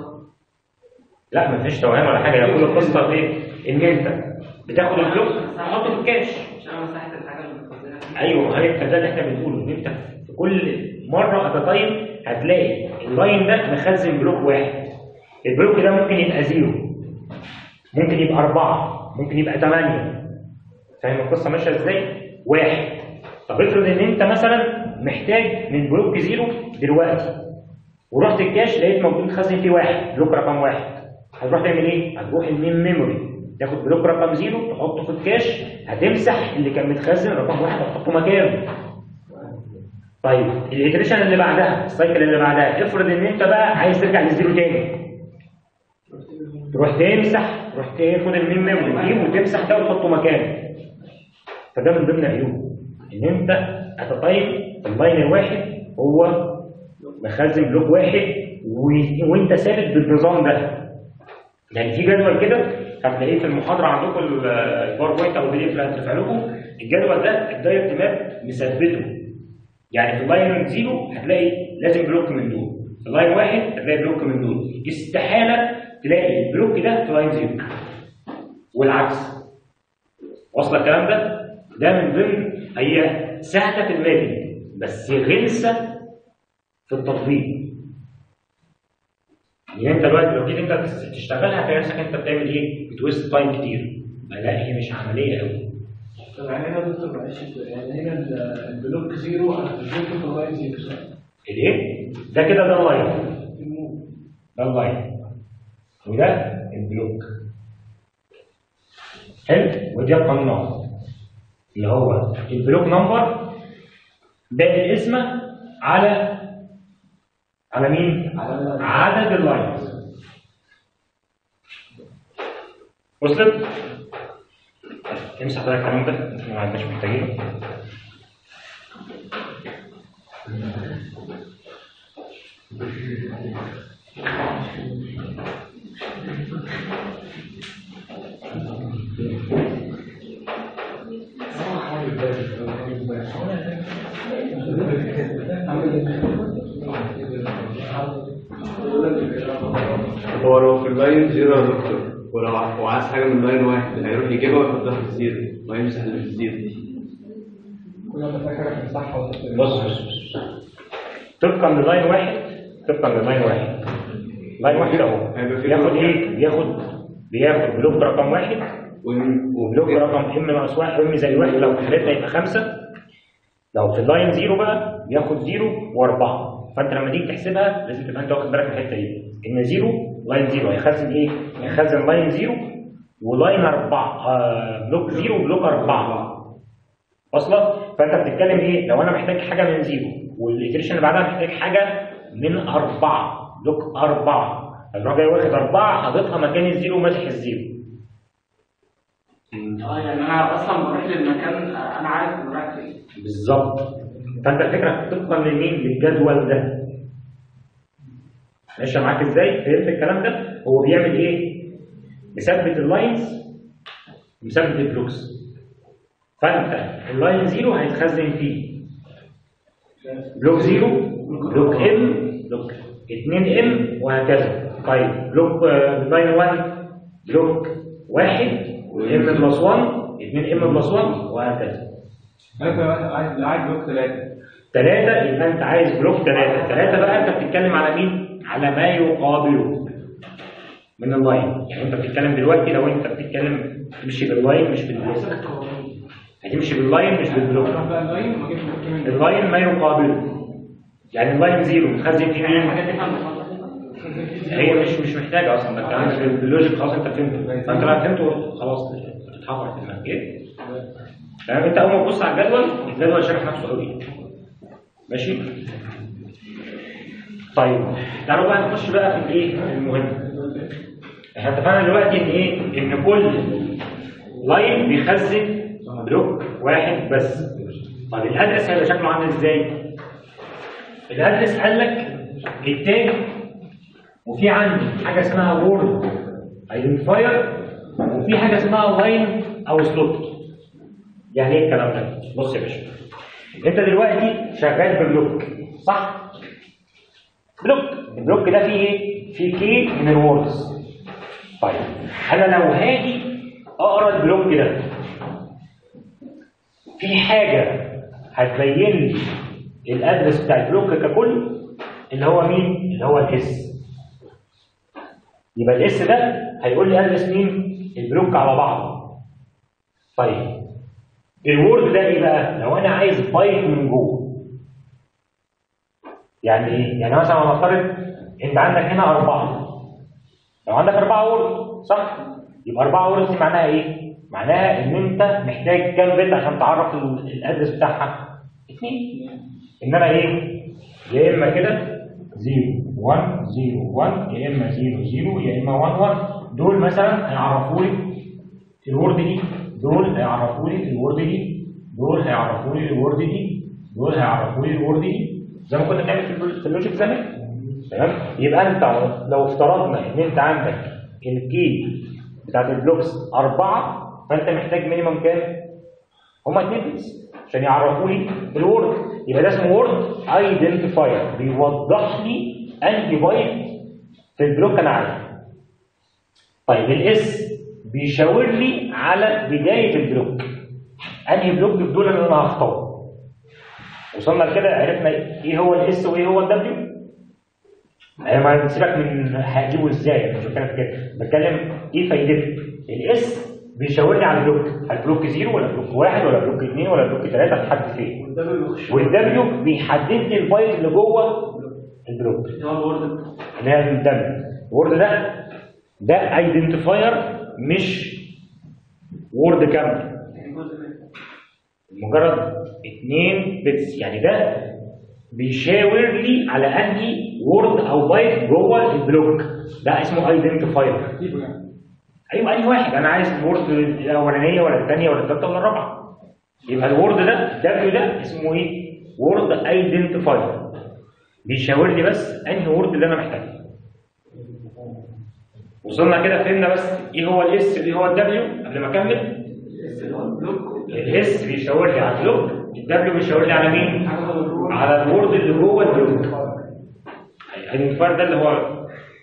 لا ما فيش توهان ولا حاجه هي كل القصه في ايه؟ ان انت بتاخد البلوك تحطه في الكاش عشان انا مسحت الحاجه اللي متخزنه فيه. ايوه هي ده اللي احنا بنقوله ان انت في كل مره اتطيب هتلاقي اللاين ده مخزن بلوك واحد البلوك ده ممكن يبقى زيرو ممكن يبقى أربعة ممكن يبقى ثمانية فاهم القصة ماشية ازاي؟ واحد طب افرض ان انت مثلا محتاج من بلوك زيرو دلوقتي ورحت الكاش لقيت موجود متخزن فيه واحد بلوك رقم واحد هتروح تعمل ايه؟ هتروح المين ميموري تاخد بلوك رقم زيرو تحطه في الكاش هتمسح اللي كان متخزن رقم واحد هتحطه مكانه طيب الاتريشن اللي بعدها السايكل اللي بعدها افرض ان انت بقى عايز ترجع للزيرو تاني تروح تمسح تروح تاخد المين ميموري تجيبه وتمسح ده وتحطه مكانه فده من ضمن عيوب ان انت هتطيب اللاين الواحد هو مخزن بلوك واحد و... وانت ثابت بالنظام ده يعني في جدول كده هتلاقيه في المحاضره عندكم ال- الباوربوينت او البي دي اف اللي هتدفع لكم الجدول ده الدايركت ماب مثبته يعني في اللاين زيرو هتلاقي لازم بلوك من دول في لاين واحد هتلاقي بلوك من دول استحاله تلاقي البلوك ده في لاين زيرو والعكس واصل الكلام ده ده من ضمن هي سهله في المابنج بس غلسه في التطبيق يعني انت دلوقتي لو جيت انت تشتغلها هتلاقي نفسك انت بتعمل ايه؟ بتويست تايم كتير لا هي مش عمليه قوي طب يعني هنا يا دكتور معلش يعني هنا ال- البلوك زيرو انا البلوك في اللاين زيرو صح؟ الايه؟ ده كده ده اللاين ده اللاين وده البلوك حلو ودي القناة اللي هو البلوك نمبر باقي الاسم على على مين؟ على عدد اللاينز وصلت؟ امسح بقى الكلام ده احنا ما عندناش محتاجينه هو لو في اللاين زيرو يا دكتور ولو ع- وعايز حاجه من لاين واحد هيروح يجيبها ويحطها في الزيرو ويمسح اللي في الزيرو كل ما فاكر في الصح ولا في بص بص بص طبقا للاين واحد طبقا للاين واحد لاين واحد اهو هيبقى في بياخد بلوك ايه؟ بياخد بياخد بلوك رقم واحد ويم- وبلوك رقم ام ناقص واحد ام زي واحد لو في حالتنا يبقى خمسه لو في اللاين زيرو بقى بياخد زيرو واربعه فانت لما تيجي تحسبها لازم تبقى انت واخد بالك من الحته دي ان زيرو لاين زيرو هيخزن ايه؟ هيخزن لاين زيرو ولاين اربعه آه بلوك زيرو وبلوك اربعه واصله فانت بتتكلم ايه لو انا محتاج حاجه من زيرو والاتريشن اللي بعدها محتاج حاجه من اربعه بلوك اربعه الراجل جاي واخد اربعه حاططها مكان الزيرو ماسح الزيرو اه يعني انا اصلا بروح للمكان انا عارف انا رايح فين بالظبط فانت الفكره طبقا لمين للجدول ده ماشيه معاك ازاي فهمت الكلام ده هو بيعمل ايه مثبت اللاينز مثبت البلوكس فانت اللاين زيرو هيتخزن فيه بلوك زيرو بلوك ام بلوك 2 ام وهكذا طيب بلوك آه، لاين 1 بلوك 1 ام بلس 1 2 ام بلس 1 وهكذا مثلا واحد عايز عايز بلوك ثلاثة ثلاثة يبقى أنت عايز بلوك ثلاثة، ثلاثة بقى أنت بتتكلم على مين؟ على ما يقابله من اللاين، يعني أنت بتتكلم دلوقتي لو أنت بتتكلم تمشي باللاين مش بالبلوك. هتمشي باللاين مش بالبلوك. اروح بقى اللاين واجيب بلوك منه اللاين ما يقابله. يعني اللاين زيرو متخزن فيه يعني مين؟ الحاجات دي فاهم هي مش مش محتاجه اصلا ده الكلام باللوجيك خلاص انت فهمته فانت بقى فهمته خلاص بتتحفر في دماغك ايه تمام انت اول ما تبص على الجدول الجدول شارح نفسه قوي ماشي طيب تعالوا بقى نخش بقى في الايه المهم احنا اتفقنا دلوقتي ان ايه ان كل لاين بيخزن بلوك واحد بس طب الادرس هيبقى شكله عامل ازاي الادرس قال لك التاج وفي عندي حاجه اسمها وورد ايدنتيفاير وفي حاجه اسمها لاين او سلوت يعني ايه الكلام ده بص يا باشا انت دلوقتي شغال ببلوك صح بلوك البلوك ده فيه ايه فيه كي من الوردز طيب انا لو هاجي اقرا البلوك ده في حاجه هتبين لي الادرس بتاع البلوك ككل اللي هو مين اللي هو الاس يبقى الاس ده هيقول لي ادرس مين البلوك على بعضه طيب الوورد ده ايه بقى لو انا عايز بايت من جوه يعني ايه يعني مثلا نفترض انت عندك هنا اربعه لو عندك اربعه وورد صح يبقى اربعه وورد دي معناها ايه معناها ان انت محتاج كام بت عشان تعرف ال- الادرس بتاعها اثنين انما ايه يا اما كده 0 1 0 1 يا اما 0 0 يا اما 1 1 دول مثلا هيعرفوا لي الورد دي دول هيعرفوا لي الورد دي دول هيعرفوا لي الورد دي دول هيعرفوا لي الورد دي زي ما كنا بنعمل في ال- في اللوجيك زمان تمام يبقى انت لو افترضنا ان انت عندك الكي بتاعت البلوكس أربعة فانت محتاج مينيمم كام؟ هما اتنين بس عشان يعرفوا لي الورد يبقى ده اسمه وورد ايدنتيفاير بيوضح لي انهي بايت في البلوك انا عايزه طيب الاس بيشاور لي على بدايه البلوك انهي بلوك في دول اللي انا هختاره وصلنا لكده عرفنا ايه هو الاس وايه هو الدبليو انا ما سيبك من هجيبه ازاي أنا مش بتكلم في كده بتكلم ايه فايدته الاس بيشاور لي على البلوك هل بلوك زيرو ولا بلوك واحد ولا بلوك اثنين ولا بلوك ثلاثه لحد فين والدبليو بيحدد لي البايت اللي جوه البلوك هو الورد اللي هي الدبليو الورد ده ده ايدنتيفاير مش وورد كامل جزء منه مجرد اتنين بيتس يعني ده بيشاور لي على انهي وورد او بايت جوه البلوك ده اسمه ايدنتيفاير ايوه اي واحد انا عايز الوورد الاولانيه ولا الثانيه ولا الثالثه ولا الرابعه يبقى الوورد ده دبليو ده اسمه ايه؟ وورد ايدنتيفاير بيشاور لي بس انهي وورد اللي انا محتاجه وصلنا كده فهمنا بس ايه هو الاس اللي هو الدبليو قبل ما اكمل اللي هو البلوك الاس بيشاور لي على البلوك الدبليو بيشاور لي على مين؟ على الوورد اللي جوه البلوك الايدنتيفاير ده اللي هو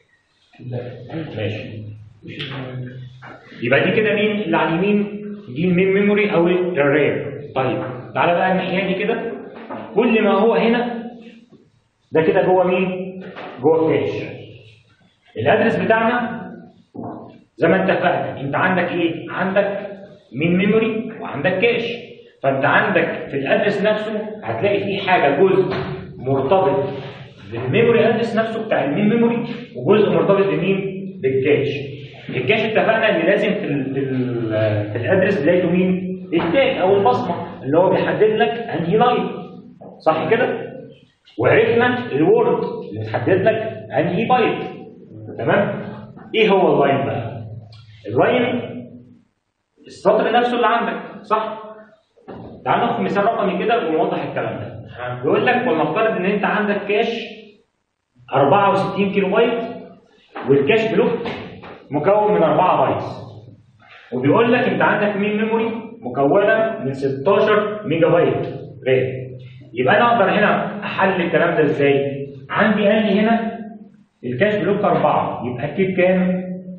ماشي يبقى دي كده مين اللي على اليمين دي المين ميموري او الرام طيب تعالى بقى الناحيه دي كده كل ما هو هنا ده كده جوه مين جوه الكاش الادرس بتاعنا زي ما اتفقنا انت عندك ايه عندك مين ميموري وعندك كاش فانت عندك في الادرس نفسه هتلاقي فيه حاجه جزء مرتبط بالميموري ادرس نفسه بتاع المين ميموري وجزء مرتبط بمين بالكاش الكاش اتفقنا ان لازم في ال في, ال في الادرس بدايته مين التاج او البصمه اللي هو بيحدد لك انهي لاين صح كده وعرفنا الوورد اللي بتحدد لك انهي بايت تمام ايه هو اللاين بقى اللاين السطر نفسه اللي عندك صح تعال ناخد مثال رقمي كده ونوضح الكلام ده بيقول لك ولنفترض ان انت عندك كاش 64 كيلو بايت والكاش بلوك مكون من 4 بايت وبيقول لك انت عندك مين ميموري مكونه من 16 ميجا بايت رام يبقى انا اقدر هنا احل الكلام ده ازاي عندي قال لي هنا الكاش بلوك 4 يبقى اكيد كام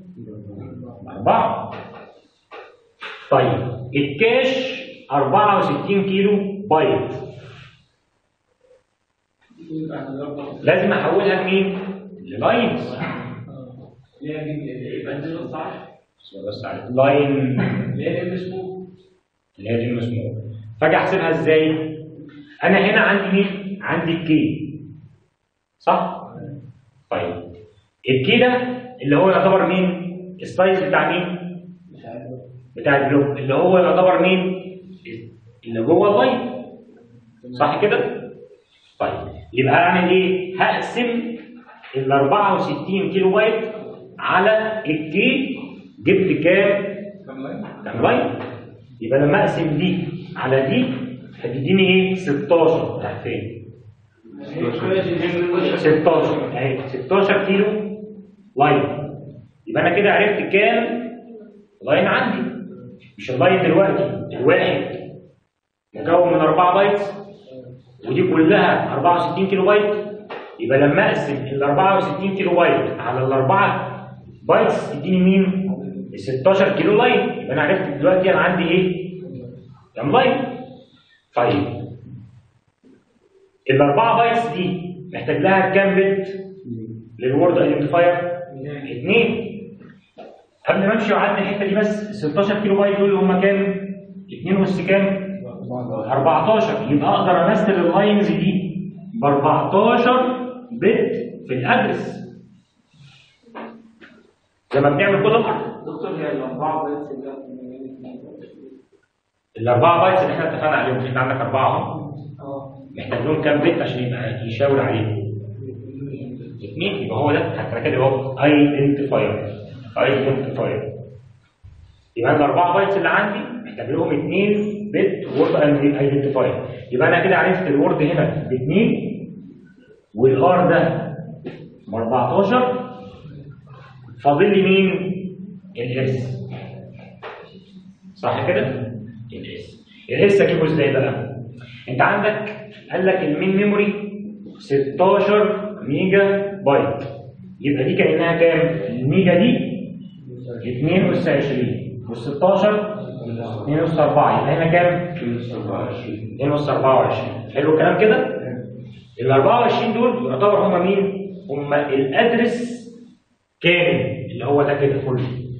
4 طيب الكاش 64 كيلو بايت لازم احولها لمين للاينز يبقى دي نص 10 بس على لاين اللي هي الام سموث اللي هي دي المسموح فاجي احسبها ازاي انا هنا عندي مين عندي الكي صح طيب الكي ده اللي هو يعتبر مين؟ السايز بتاع مين؟ بتاع البلوك اللي هو يعتبر مين؟ اللي جوه اللاين صح كده؟ طيب يبقى اعمل ايه؟ هقسم ال 64 كيلو بايت على الكي جبت كام؟ كام لاين؟ يبقى لما اقسم دي على دي هتديني ايه؟ 16 بتاعت فين؟ 16 اهي 16 كيلو لاين يبقى انا كده عرفت كام لاين عندي مش اللاين دلوقتي الواحد مكون من 4 بايت ودي كلها 64 كيلو بايت يبقى لما اقسم ال 64 كيلو بايت على الاربعه بايتس تديني مين؟ ال 16 كيلو لاين يبقى انا عرفت دلوقتي انا عندي ايه؟ كام لاين؟ طيب الاربعه بايتس دي محتاج لها كام بت للورد ايدنتيفاير؟ اثنين قبل ما امشي وعدي الحته دي بس ال 16 كيلو بايت دول هم كام؟ 2 اس كام؟ 14 يبقى اقدر امثل اللاينز دي ب 14 بت في الادرس زي ما بنعمل كل مره دكتور هي الأربعة بايتس اللي الاربعه بايتس اللي احنا اتفقنا عليهم انت عندك اربعه اهو اه محتاج لهم كام بت عشان يبقى يشاور عليهم اثنين يبقى هو ده حتى كده اهو ايدنتيفاير ايدنتيفاير يبقى انا الاربعه بايتس اللي عندي محتاج لهم اثنين بت وورد ايدنتيفاير يبقى انا كده عرفت الوورد هنا باثنين والار ده ب 14 فاضل لي مين؟ الاس صح كده؟ الاس الاس اجيبه ازاي بقى؟ انت عندك قال لك المين ميموري 16 ميجا بايت يبقى دي كانها كام؟ الميجا دي 2 اس 20 وال 16 2 اس 4 يبقى هنا كام؟ 2 اس 24 حلو الكلام كده؟ ال 24 دول يعتبر هم مين؟ هم الادرس كامل اللي هو ده كده كله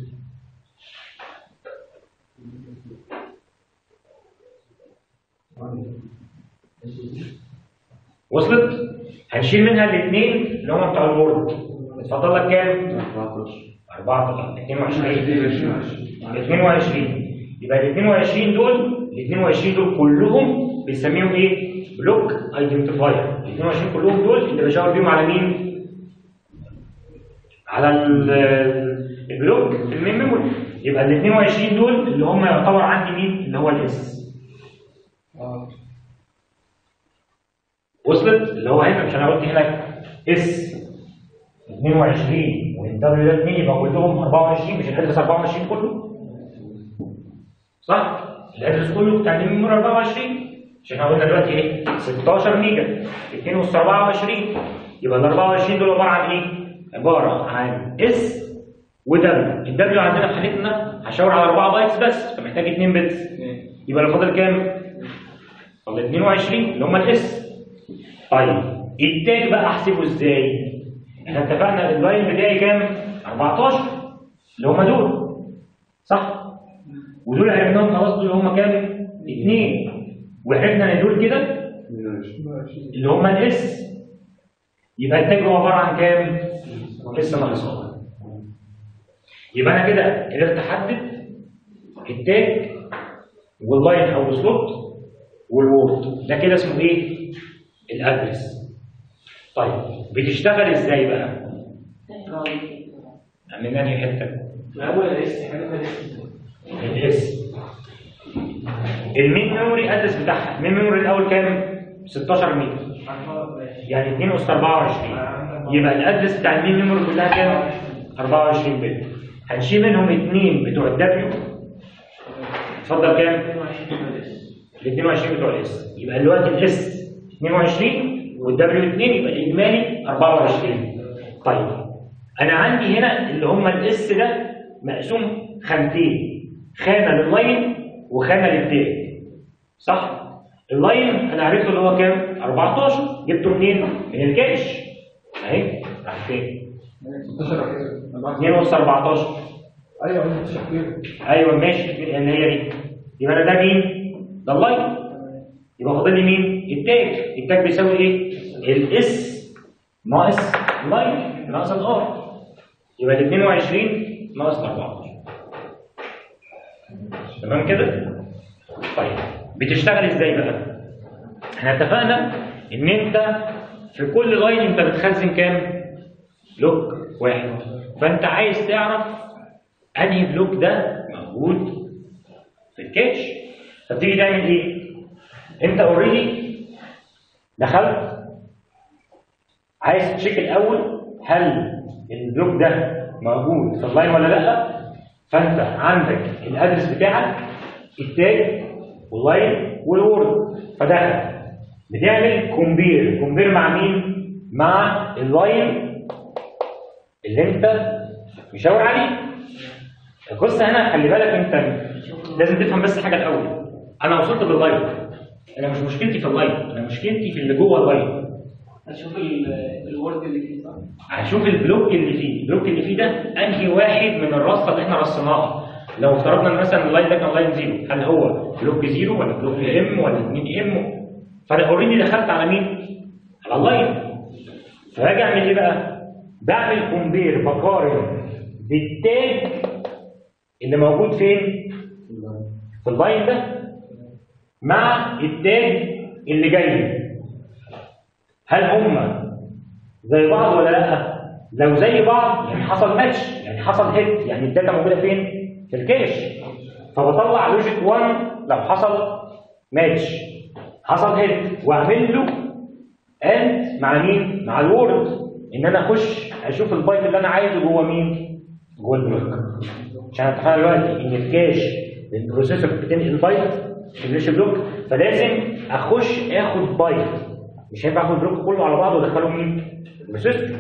وصلت؟ هنشيل منها الاثنين اللي هم بتوع الوورد اتفضل لك كام؟ 4 22 22 يبقى ال 22 دول ال 22 دول كلهم بنسميهم ايه؟ بلوك ايدنتيفاير ال 22 كلهم دول اللي بشاور بيهم على مين؟ على ال- البلوك في المين ميموري يبقى ال 22 دول اللي هم يعتبر عندي مين؟ اللي هو الاس وصلت اللي هو هنا مش انا قلت هنا اس 22 والدبليو ده 2 يبقى كلهم 24 مش الادرس 24 كله صح؟ الادرس كله بتاع الميموري 24 مش احنا قلنا دلوقتي ايه؟ 16 ميجا 2 اس 24 يبقى ال 24 دول عباره عن ايه؟ عباره عن اس ودبليو الدبليو عندنا في حالتنا هشاور على 4 بايتس بس فمحتاج 2 بتس يبقى اللي فاضل كام؟ فاضل 22 اللي هم الاس طيب التاج بقى احسبه ازاي؟ احنا اتفقنا اللاين بتاعي كام؟ 14 اللي هم دول صح؟ ودول عرفناهم خلاص دول هم كام؟ اثنين وعرفنا ان دول كده اللي هم الاس يبقى التاج هو عباره عن كام؟ لسه ناقص واحد. يبقى انا كده قدرت احدد التاج واللاين او السلوت والوورد ده كده اسمه ايه؟ الادرس طيب بتشتغل ازاي بقى؟ من انهي حته؟ الأول الاس حاجة الاس الاس المين ميموري ادرس بتاعها المين ميموري الاول كام 16 ميجا يعني 2 اس 24 يبقى الادرس بتاع المين ميموري كلها كام 24 بت هنشيل منهم اثنين بتوع الدبليو اتفضل كام ال 22 بتوع الاس يبقى دلوقتي الاس 22 والدبليو 2 يبقى الاجمالي 24 طيب انا عندي هنا اللي هم الاس ده مقسوم خانتين خانه لللاين وخانه للتاج صح اللاين انا عرفته اللي هو كام 14 جبته منين من الكاش اهي راح فين 2 ونص 14 ايوه انا متشكر ايوه ماشي اللي هي دي يبقى انا ده مين ده اللاين يبقى فاضل لي مين التاج التاج بيساوي ايه الاس ناقص اللاين ناقص الار يبقى ال 22 ناقص 14 تمام كده؟ طيب بتشتغل ازاي بقى؟ احنا اتفقنا ان انت في كل لاين انت بتخزن كام؟ بلوك واحد فانت عايز تعرف انهي بلوك ده موجود في الكاش فتيجي تعمل ايه؟ انت اوريدي دخلت عايز تشيك الاول هل البلوك ده موجود في اللاين ولا لا فانت عندك الادرس بتاعك التاج واللاين والورد فدخل بتعمل كومبير كومبير مع مين مع اللاين اللي انت مشاور عليه القصه هنا خلي بالك انت لازم تفهم بس حاجه الاول انا وصلت لللاين انا مش مشكلتي في اللاين انا مشكلتي في اللي جوه اللاين هتشوف ال- الورد اللي فيه صح؟ هشوف البلوك اللي فيه البلوك اللي فيه ده انهي واحد من الرصه اللي احنا رصيناها لو افترضنا ان مثلا اللاين ده كان لاين زيرو هل هو بلوك زيرو ولا بلوك ام ولا 2 ام فانا اوريدي دخلت على مين على اللاين فباجي اعمل ايه بقى بعمل كومبير بقارن بالتاج اللي موجود فين في اللاين ده مع التاج اللي جاي هل هم زي بعض ولا لا لو زي بعض يعني حصل ماتش يعني حصل هيت يعني الداتا موجوده فين في الكاش فبطلع لوجيك 1 لو حصل ماتش حصل هيت واعمل له اند مع مين مع الوورد ان انا اخش اشوف البايت اللي انا عايزه جوه مين جوه البلوك عشان اتفق دلوقتي ان الكاش البروسيسور بتنقل بايت في الريش بلوك فلازم اخش اخد بايت مش هينفع اخد البلوك كله على بعضه وادخله مين البروسيسور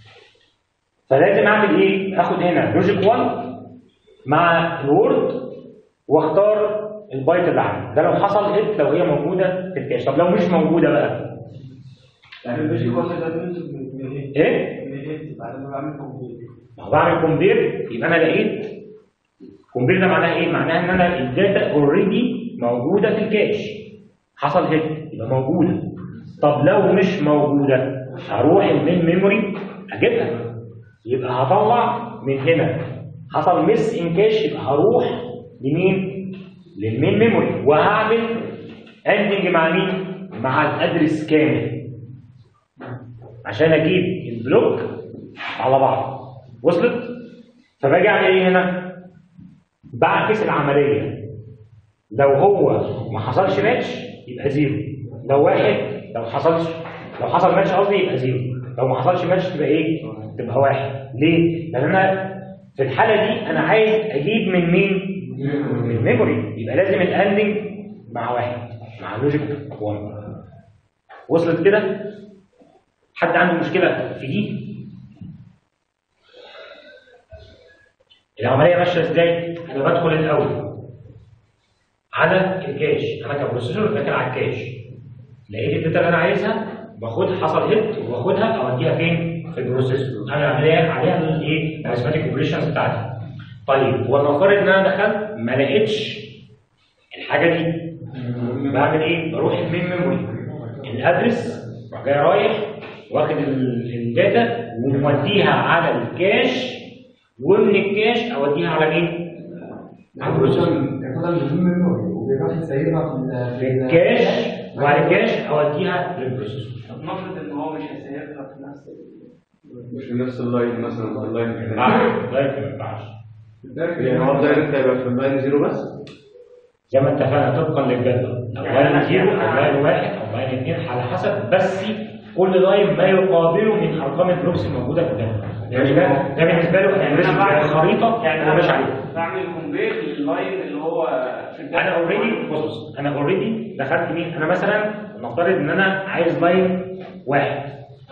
فلازم اعمل ايه اخد هنا لوجيك 1 مع الوورد واختار البايت اللي عندي ده لو حصل هيت لو هي موجوده في الكاش طب لو مش موجوده بقى يعني مش كل ده بينزل من ايه؟ ايه من ايه؟ بعد ما بعمل كومبيوتر ما هو بعمل كومبير يبقى انا لقيت كومبير ده معناه ايه؟ معناه ان انا الداتا اوريدي موجوده في الكاش حصل هيت يبقى موجوده طب لو مش موجوده هروح المين ميموري اجيبها يبقى هطلع من هنا حصل مس ان كاش يبقى هروح لمين؟ للمين ميموري وهعمل اندنج مع مين؟ مع الادرس كامل عشان اجيب البلوك على بعض وصلت فباجي اعمل ايه هنا بعكس العمليه لو هو ما حصلش ماتش يبقى زيرو لو واحد لو حصلش لو حصل ماتش قصدي يبقى زيرو لو ما حصلش ماتش تبقى ايه تبقى واحد ليه لان انا في الحاله دي انا عايز اجيب من مين من الميموري يبقى لازم الاندنج مع واحد مع لوجيك 1 وصلت كده حد عنده مشكله في دي العمليه ماشيه ازاي انا بدخل الاول على الكاش انا كبروسيسور داخل على الكاش لقيت الداتا اللي انا عايزها باخد حصل هيت واخدها اوديها فين في البروسيسور انا عليها عليها الايه الارثماتيك اوبريشنز بتاعتي طيب ولنفترض ان انا دخلت ما لقيتش الحاجه دي بعمل ايه بروح المين ميموري الادرس راح جاي رايح واخد ال- الداتا وموديها على الكاش ومن الكاش اوديها على مين؟ على البروسيسور ياخدها من ضمن الميموري وبيروح يسيبها في ال- في ال- الكاش وعلى الكاش اوديها للبروسيسور طب نفرض ان هو مش هيسيبها في نفس ال- مش في نفس اللاين مثلا اللاين ما ينفعش لا ما ينفعش يعني هو الدايركت هيبقى في اللاين زيرو بس زي ما اتفقنا طبقا للجدول لو لاين زيرو او لاين واحد او لاين اثنين على حسب بس كل لاين ما يقابله من ارقام البلوكس الموجوده قدامه يعني ده ده بالنسبه له يعني انا يعني بعمل خريطه يعني انا ماشي انا عليها بعمل كومبير لللاين اللي هو في الداتا. انا اوريدي بص بص انا اوريدي دخلت مين انا مثلا نفترض ان انا عايز لاين واحد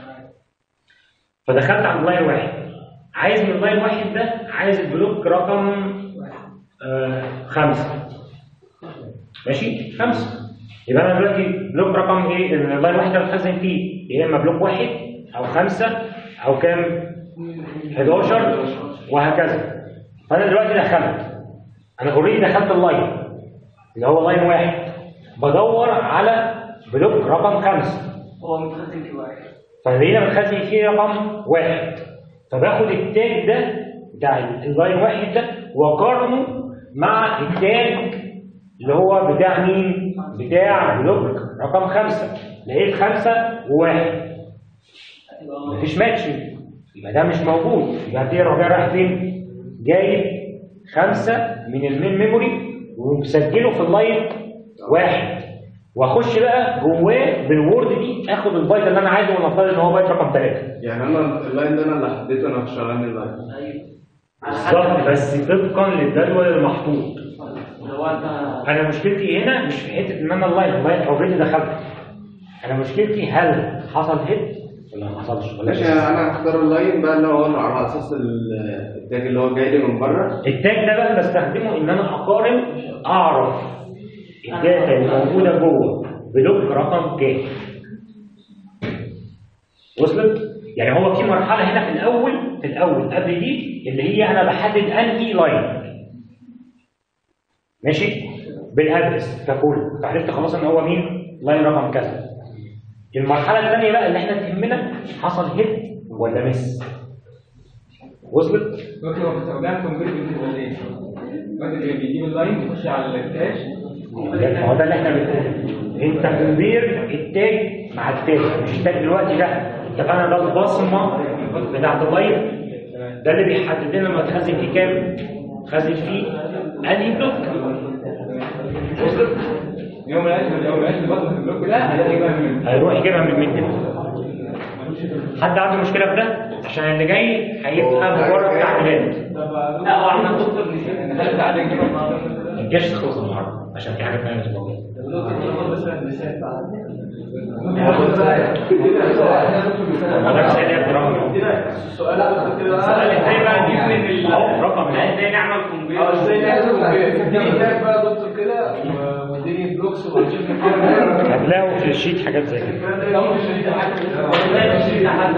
فدخلت على اللاين واحد عايز من اللاين واحد ده عايز البلوك رقم آه خمسة ماشي خمسة يبقى انا دلوقتي بلوك رقم ايه اللاين واحد ده بتخزن فيه يا اما بلوك واحد او خمسة او كام 11 وهكذا فانا دلوقتي دخلت انا اوريدي دخلت اللاين اللي هو لاين واحد بدور على بلوك رقم خمسة هو متخزن في واحد فهنا بتخزن فيه رقم واحد فباخد التاج ده بتاع اللاين واحد ده واقارنه مع التاج اللي هو بتاع مين؟ بتاع بلوك رقم خمسة لقيت خمسة وواحد مفيش ماتشنج يبقى ده مش موجود يبقى دي الربيع رايح فين؟ جايب خمسة من المين ميموري ومسجله في اللاين واحد واخش بقى جواه بالوورد دي اخد البايت اللي انا عايزه ونفترض ان هو بايت رقم ثلاثة يعني انا اللاين ده انا اللي حددته انا شغال اللاين بالظبط بس طبقا للجدول المحطوط لو انت انا مشكلتي هنا مش في حته ان انا اللاين اللاين اوريدي دخلت انا مشكلتي هل حصل هيت ولا ما حصلش ولا ماشي لسه؟ انا هختار اللاين بقى اللي هو على اساس ال- التاج اللي هو جاي لي من بره التاج ده بقى بستخدمه ان انا اقارن اعرف الداتا اللي موجوده جوه بلوك رقم كام وصلت يعني هو في مرحله هنا في الاول في الاول قبل دي اللي هي انا بحدد انهي لاين ماشي بالادرس ككل فعرفت خلاص ان هو مين لاين رقم كذا المرحله الثانيه بقى اللي احنا تهمنا حصل هيت ولا مس وصلت دلوقتي هو باستخدام كونفيرت بالنسبه لايه؟ دلوقتي اللي بيجيب اللاين يخش على الكاش ما هو ده اللي احنا بنقوله انت كومبير التاج مع التاج مش التاج دلوقتي ده اتفقنا ده البصمه بتاعت اللاين ده اللي بيحدد لنا لما تخزن فيه كام تخزن فيه انهي بلوك وصلت يوم ما لقاش يوم ما لقاش البطل في البلوك ده هيلاقي بقى من هيروح يجيبها من الميد حد عنده مشكله في ده عشان اللي جاي هيبقى مجرد تعديلات لا هو احنا الدكتور نسيت ان هل تعالى نجيب ما تجيش تخلص النهارده عشان في حاجات ثانيه مش موجوده ما ده مثال يا برامج السؤال السؤال ازاي بقى نجيب من ال أهو رقم أهو. ازاي نعمل كومبير اه ازاي نعمل كده بقى يا دكتور كده واديني بلوكس وهنشوف كده هتلاقوا في الشيت حاجات زي كده لو مش هيجي حد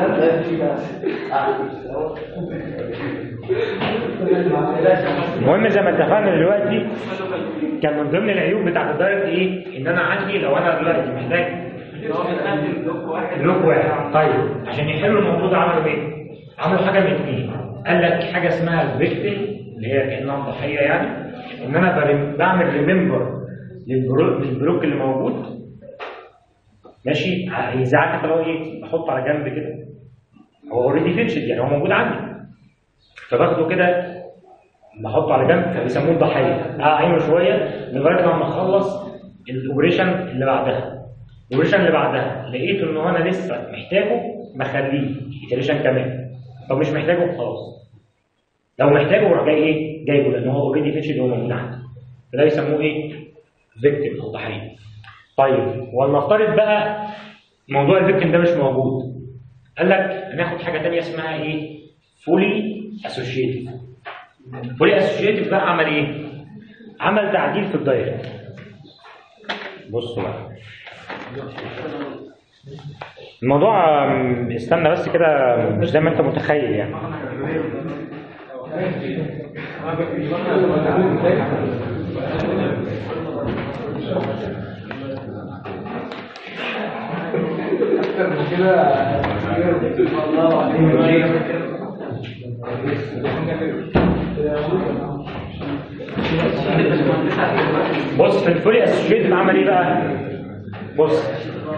المهم زي ما اتفقنا دلوقتي كان من ضمن العيوب بتاعت الدايركت ايه؟ ان انا عندي لو انا دلوقتي محتاج هو بيستخدم بلوك واحد بلوك واحد طيب عشان يحلوا الموضوع ده عملوا ايه؟ عملوا حاجه من اثنين قال لك حاجه اسمها الفيكتيم اللي هي كانها الضحيه يعني ان انا برم- بعمل ريمبر للبلوك اللي موجود ماشي يزعل انت لو ايه بحطه على جنب كده هو اوريدي فيتشد يعني هو موجود عندي فباخده كده بحطه على جنب فبيسموه الضحيه اعينه شويه لغايه لما اخلص الاوبريشن اللي بعدها الاوبريشن اللي بعدها لقيت ان هو انا لسه محتاجه بخليه iteration كمان طب مش محتاجه خلاص لو محتاجه بروح جاي ايه جايبه لان هو اوريدي فيتشد هو موجود عندي فده يسموه ايه فيكتيم او ضحيه طيب ولنفترض بقى موضوع الفيكتيم ده مش موجود قال لك هناخد حاجه ثانيه اسمها ايه فولي اسوشيتيف فولي اسوشيتيف بقى عمل ايه عمل تعديل في الدايره بصوا بقى الموضوع آم، استنى بس كده مش زي ما انت متخيل يعني اكتر من كده الله عليك بص في الفولي اسوشيتيف عمل ايه بقى بص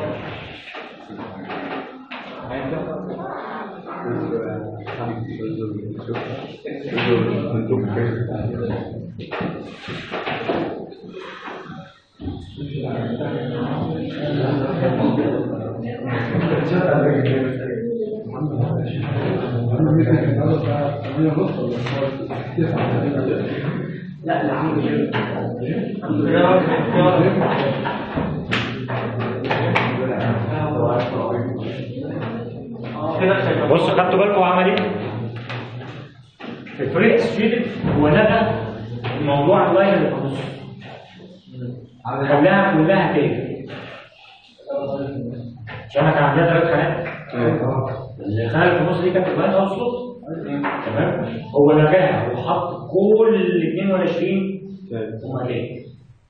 لا لا عم كده شغال بص خدتوا بالكم هو عمل ايه؟ في الفريق اسوشيتيف هو لغى موضوع اللاين اللي في النص خلاها كلها تاني عشان احنا كان عندنا ثلاث خانات الخانه اللي في النص دي كانت اللاين اوصلت تمام هو لغاها وحط كل ال 22 هما تاني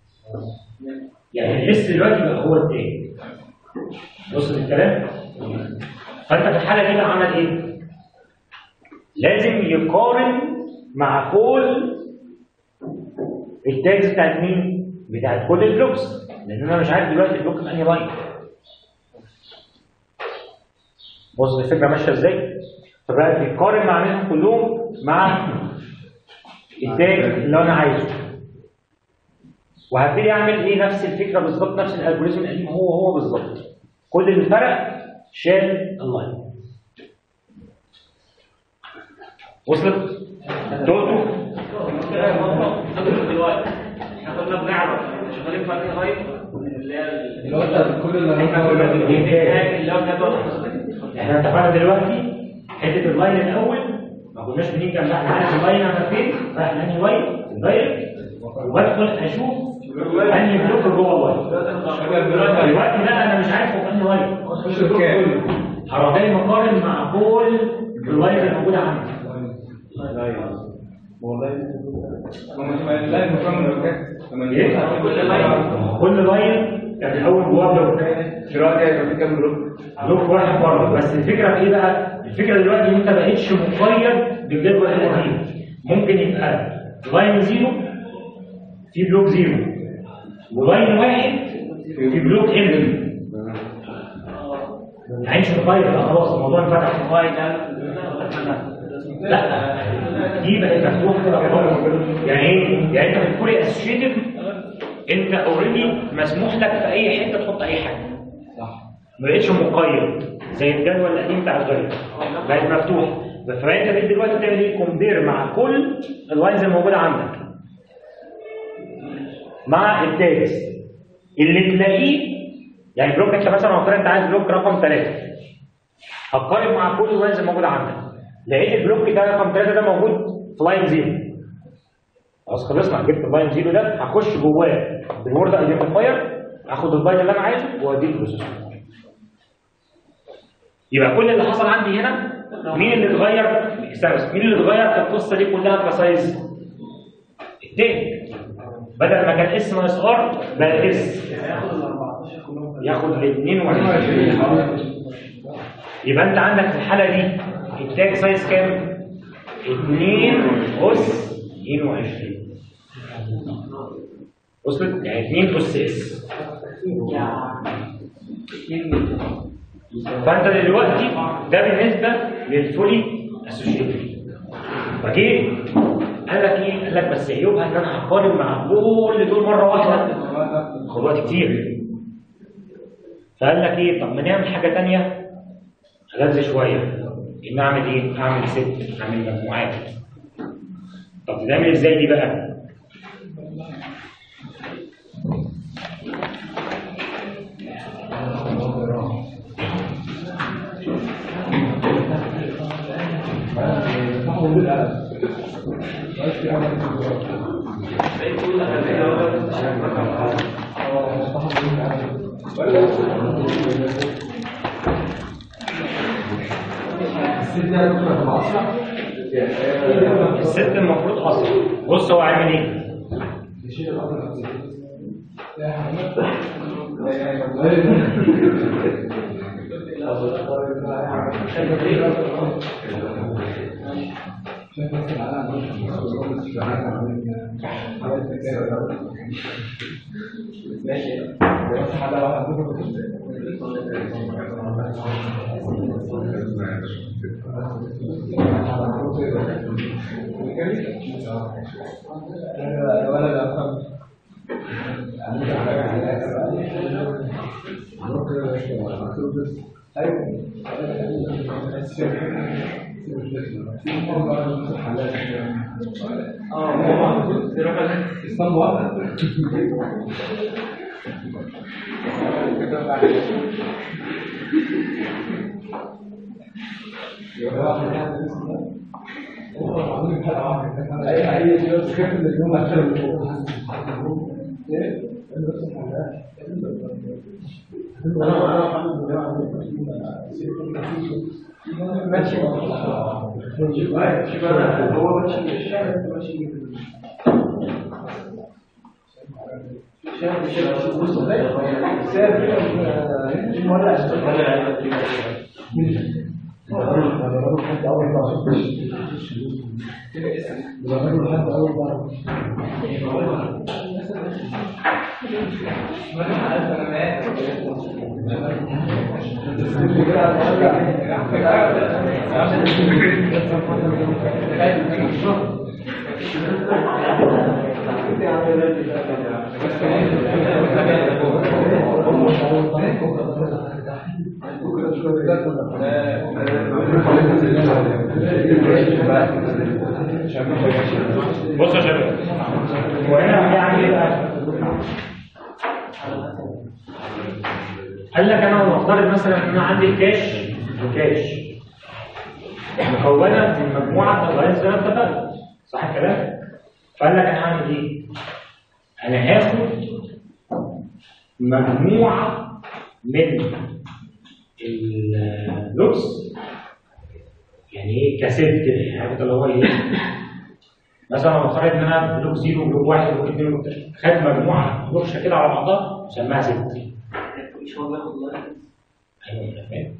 يعني الليست دلوقتي بقى هو التاني وصل الكلام؟ فانت في الحاله دي بقى عمل ايه؟ لازم يقارن مع كل التاجز بتاعت مين؟ بتاعت كل البلوكس لان انا مش عارف دلوقتي البلوك في انهي لاين بص الفكره ماشيه ازاي؟ فبقى بيقارن مع منهم كلهم مع التاج اللي انا عايزه وهبتدي اعمل ايه نفس الفكره بالظبط نفس الالجوريزم القديم هو هو بالظبط كل اللي فرق شال اللاين وصلت؟ توتو دلوقتي احنا كنا بنعرف احنا شغالين في انهي لاين اللي هي ال- اللي هو بتاع كل اللي احنا هو كنا بنحتاج اللي هو الجدول التصميمي احنا اتفقنا دلوقتي حته اللاين الاول ما كناش بنيجي جنبها احنا عارف اللاين انا فين رايح انهي لاين الدايركت وبدخل اشوف انهي بلوك جوه اللاين دلوقتي بقى انا مش عارف هو انهي لاين خش الكام هروح جاي مقارن مع كل اللاين اللي موجوده عندي لا مكمل الوجهات ايه؟ كل لاين كل لاين كان الاول جواه بلوك دلوقتي هيبقى في كام بلوك؟ بلوك واحد بره بس الفكره في ايه بقى؟ الفكره دلوقتي ان انت ما بقتش مقيد بالجدول القديم ممكن يبقى لاين زيرو في بلوك زيرو ولاين واحد في بلوك ام يعني مش مقيد لا خلاص الموضوع انفتح لا دي بقت مفتوحه كده خالص يعني ايه؟ يعني انت بتقولي اسوشيتيف انت اوريدي مسموح لك في اي حته تحط اي حاجه ما بقتش مقيد زي الجدول القديم بتاع الغير بقت مفتوح فانت بقيت دلوقتي بتعمل ايه كومبير مع كل اللاينز الموجوده عندك مع التاجز اللي تلاقيه يعني بلوك انت مثلا هتقارن انت عايز بلوك رقم ثلاثه هتقارن مع كل اللاينز الموجوده عندك لقيت البلوك ده رقم ثلاثه ده موجود في لاين زيرو خلاص خلصنا جبت اللاين زيرو ده هخش جواه بالورد ايدنتيفاير اخد اللاين اللي انا عايزه واوديه البروسيسور يبقى كل اللي حصل عندي هنا مين اللي اتغير استنى بس، مين اللي اتغير في القصه دي كلها كسايز التاني بدل ما كان اس ناقص ار بقى اس ياخد ال 22 يبقى انت عندك في الحاله دي التاج سايز كام 2 اس 22 وصلت يعني 2 اس اس فانت دلوقتي ده بالنسبه للفولي اسوشيتد فجه قال لك ايه؟ قال لك بس عيوبها ان انا هقارن مع كل دول مره واحده خد وقت كتير فقال لك ايه؟ طب ما نعمل حاجه ثانيه ألذ شويه ان اعمل ايه؟ اعمل ست اعمل مجموعات طب تعمل ازاي دي بقى؟ الست المفروض اصلا بص هو عامل ايه؟ بدخله لحد اول ما اشوف بدخله لحد اول ما بص يا شباب وهنا يعني ايه بقى؟ قال لك انا نفترض مثلا ان انا عندي كاش وكاش مكونه من مجموعه من اللاينز زي ما اتفقنا صح الكلام؟ فقال لك انا هعمل ايه؟ انا هاخد مجموعه من اللوكس يعني ايه كاسيت كده عارف اللي هو ايه؟ مثلا لو نفترض ان انا بلوك زيرو بلوك واحد بلوك اثنين بلوك ثلاثه خد مجموعه بلوكشه كده على بعضها سماها ست مش هو بياخد لاين ايوه أنا فاهم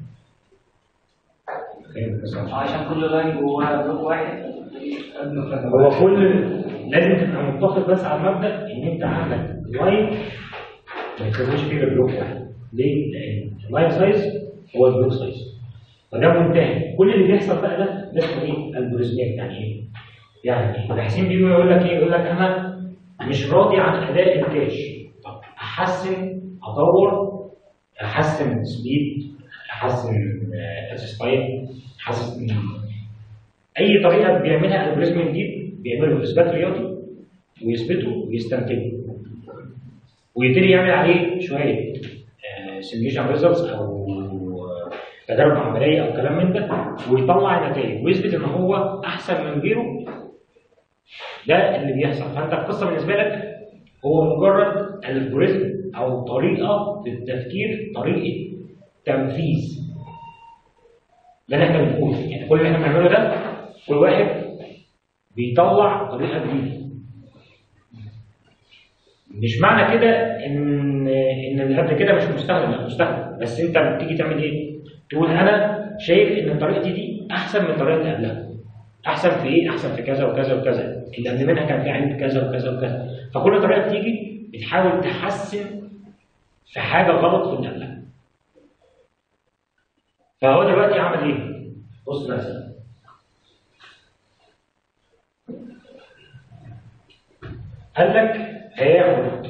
فاهم بس عشان- عشان كل لاين جواه بلوك واحد هو كل لازم تبقى متفق بس على المبدا ان انت عندك لاين ما يتساويش فيه غير بلوك واحد ليه؟ لان اللاين سايز هو البلوك سايز فده منتهي كل اللي بيحصل بقى ده ده اسمه ايه؟ الجوريزمات يعني ايه؟ يعني الباحثين بيجوا يقول لك ايه؟ يقول لك انا مش راضي عن اداء الكاش طب احسن اطور احسن سبيد احسن اكسس تايم احسن اي طريقه بيعملها الجوريزم جديد بيعمله اثبات رياضي ويثبته ويستنتجه ويبتدي يعمل عليه شويه سيميوليشن ريزلتس او آه، تجارب عمليه او كلام من ده ويطلع نتائج ويثبت ان هو احسن من غيره ده اللي بيحصل فانت القصه بالنسبه لك هو مجرد الجوريزم او طريقه للتفكير طريقه تنفيذ ده اللي احنا بنقوله يعني كل اللي احنا بنعمله ده كل واحد بيطلع طريقه جديده مش معنى كده ان ان اللي قبل كده مش مستخدم لا مستخدم بس انت بتيجي تعمل ايه؟ تقول انا شايف ان طريقتي دي احسن من الطريقه اللي قبلها احسن في ايه؟ احسن في كذا وكذا وكذا اللي قبل منها كان في عيب كذا وكذا وكذا فكل طريقه بتيجي بتحاول تحسن في حاجه غلط في اللي قبلها فهو دلوقتي عمل ايه؟ بص مثلا قال لك هياخد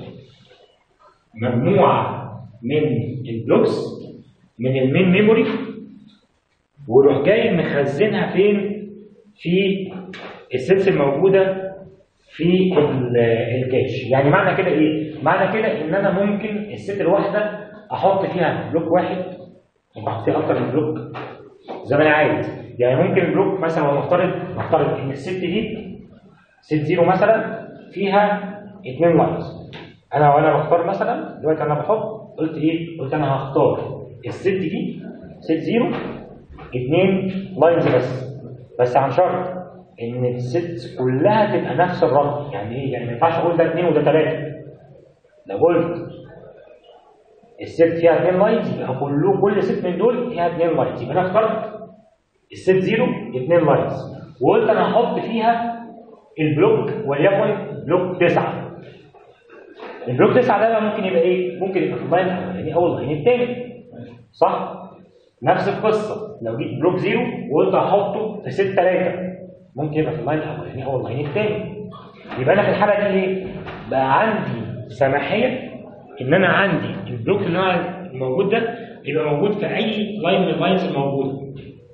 مجموعه من البلوكس من المين ميموري ويروح جاي مخزنها فين؟ في السيتس الموجوده في ال- الكاش يعني معنى كده ايه؟ معنى كده ان انا ممكن الست الواحده احط فيها بلوك واحد ممكن احط فيها اكتر من بلوك زي ما انا عايز يعني ممكن البلوك مثلا نفترض نفترض ان الست دي ست زيرو مثلا فيها اثنين لاينز انا وانا بختار مثلا دلوقتي انا بحط قلت ايه؟ قلت انا هختار الست دي ست زيرو اثنين لاينز بس بس عن شرط ان الست كلها تبقى نفس الرقم يعني ايه؟ يعني ما ينفعش اقول ده اثنين وده ثلاثه لو قلت الست فيها اثنين لاينز يبقى كله كل ست من دول فيها اثنين لاينز يبقى انا اخترت الست زيرو اثنين لاينز وقلت انا هحط فيها البلوك وليكن بلوك تسعه البلوك تسعه ده بقى ممكن يبقى ايه؟ ممكن يبقى في اللاين الاولاني او اللاين الثاني صح؟ نفس القصه لو جيت بلوك زيرو وقلت هحطه في ست ثلاثه ممكن يبقى في اللاين الاولاني او اللاين الثاني يبقى انا في الحاله دي ايه؟ بقى عندي سماحيه ان انا عندي البلوك اللي انا الموجود ده يبقى موجود في اي لاين من اللاينز الموجوده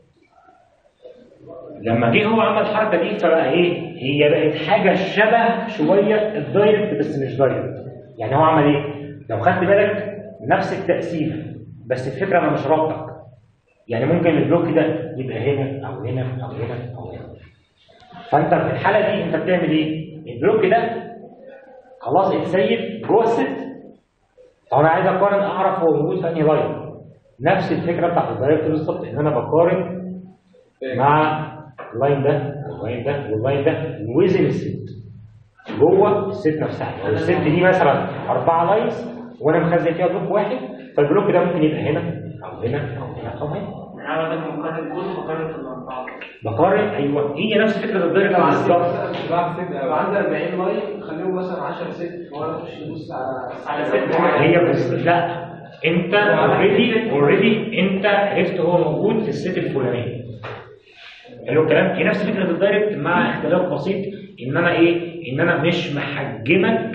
لما جه هو عمل الحركه دي فبقى ايه؟ هي بقت حاجه شبه شويه الدايركت بس مش دايركت. يعني هو عمل ايه؟ لو خدت بالك نفس التقسيمه بس الفكره انا مش رابطك. يعني ممكن البلوك ده يبقى هنا او هنا او هنا او هنا. فانت في الحاله دي انت بتعمل ايه؟ البلوك ده خلاص اتسيب جوه الست. طب انا عايز اقارن اعرف هو موجود في انهي لاين. نفس الفكره بتاعت الدايركت بالظبط ان انا بقارن مع اللاين ده واللاين ده واللاين ده وزن الست جوه الست نفسها لو الست دي مثلا اربعه لاينز وانا مخزن فيها بلوك واحد فالبلوك ده ممكن يبقى هنا او هنا او هنا او هنا يعني انا بدل مقارنه كود مقارنه الاربعه بقارن ايوه هي نفس فكره الدايركت بالظبط مش بعرف ست لو عندي 40 لاين خليهم مثلا 10 ست وانا اخش ادوس على على ست هي بس لا انت اوريدي اوريدي انت عرفت هو موجود في الست الفلانيه حلو الكلام هي نفس فكره الدايركت مع اختلاف بسيط ان انا ايه ان انا مش محجمك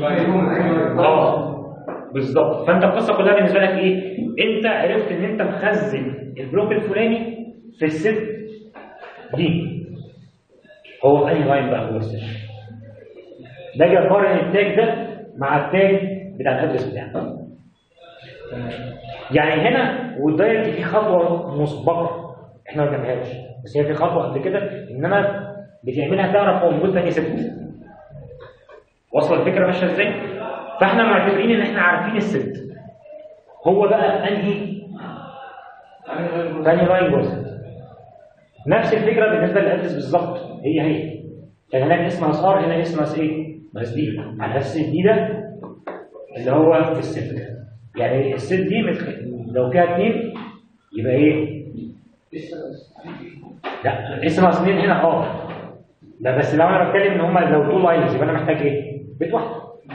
اه بالظبط فانت القصه كلها بالنسبه لك ايه انت عرفت ان انت مخزن البلوك الفلاني في الست دي هو في انهي لاين بقى هو الست باجي اقارن التاج ده مع التاج بتاع الادرس بتاعك يعني هنا والدايركت في خطوه مسبقه احنا ما بنعملهاش بس هي في خطوه قبل كده ان انا بتعملها تعرف هو موجود في انهي ست واصله الفكره ماشيه ازاي فاحنا معتبرين ان احنا عارفين الست هو بقى انهي انهي لاين جزء نفس الفكره بالنسبه للادرس بالظبط هي هي كان هناك اسمها صار هنا اسمها ايه بس دي على اساس دي ده اللي هو في الست يعني الست دي متخ... لو فيها اثنين يبقى ايه لا اسمها اثنين هنا اه لا بس لو انا بتكلم ان هما لو تو لاينز يبقى انا محتاج ايه بيت واحده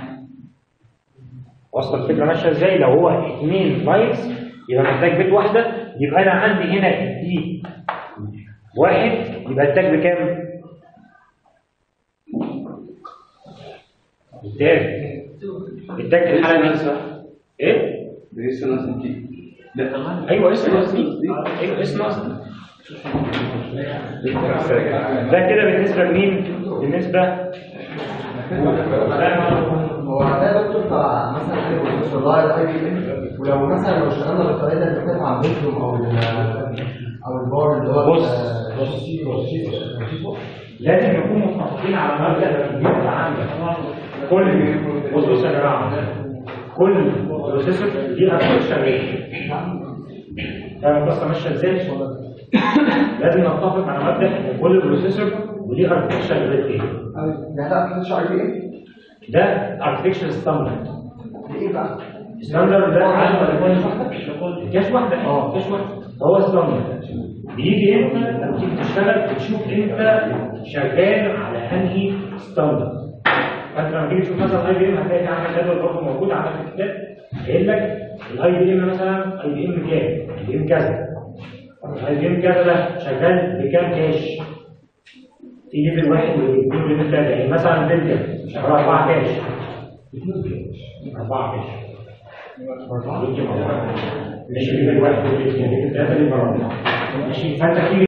واصل الفكره ماشيه ازاي لو هو اثنين لاينز يبقى محتاج بيت واحده يبقى انا عندي هنا دي واحد يبقى التاج بكام التاج التاج في الحاله دي ايه ده لسه ناقص دي لا ايوه اسمه اصلي ايوه اسمه اصلي ده كده بالنسبه لمين بالنسبه هو ده دكتور بتاع مثلا حاجه بخصوص اللاير ده هيجي ولو مثلا لو اشتغلنا بالطريقه اللي بتتكلم عن الفيديو او ال او البار اللي هو بص لازم نكون متفقين على مبدا يبقى عندك كل بص بص يا جماعه كل بروسيسور ليه اركتشر ريت فاهم القصه ماشيه ازاي؟ لازم نتفق على مبدا ان كل بروسيسور وليه اركتشر ريت ايه؟ يعني ده اكيد شعر ايه؟ ده اركتشر ستاندرد ايه بقى؟ ستاندرد ده عالم ولا كل واحده؟ كاش واحده اه كاش واحده هو ستاندرد بيجي انت لما تيجي تشتغل بتشوف انت شغال على انهي ستاندرد فانت لما تيجي تشوف مثلا اي بي ام هتلاقي عندك جدول برضه موجود عندك في الكتاب قايل لك الاي بي ام مثلا اي بي ام كام؟ اي بي ام كذا الاي بي ام كذا ده شغال بكام كاش؟ في ليفل واحد واثنين وليفل ثلاثه يعني مثلا فيديو شغال اربعه كاش اربعه كاش ماشي ليفل واحد وليفل اثنين ليفل ثلاثه ليفل اربعه ماشي فانت في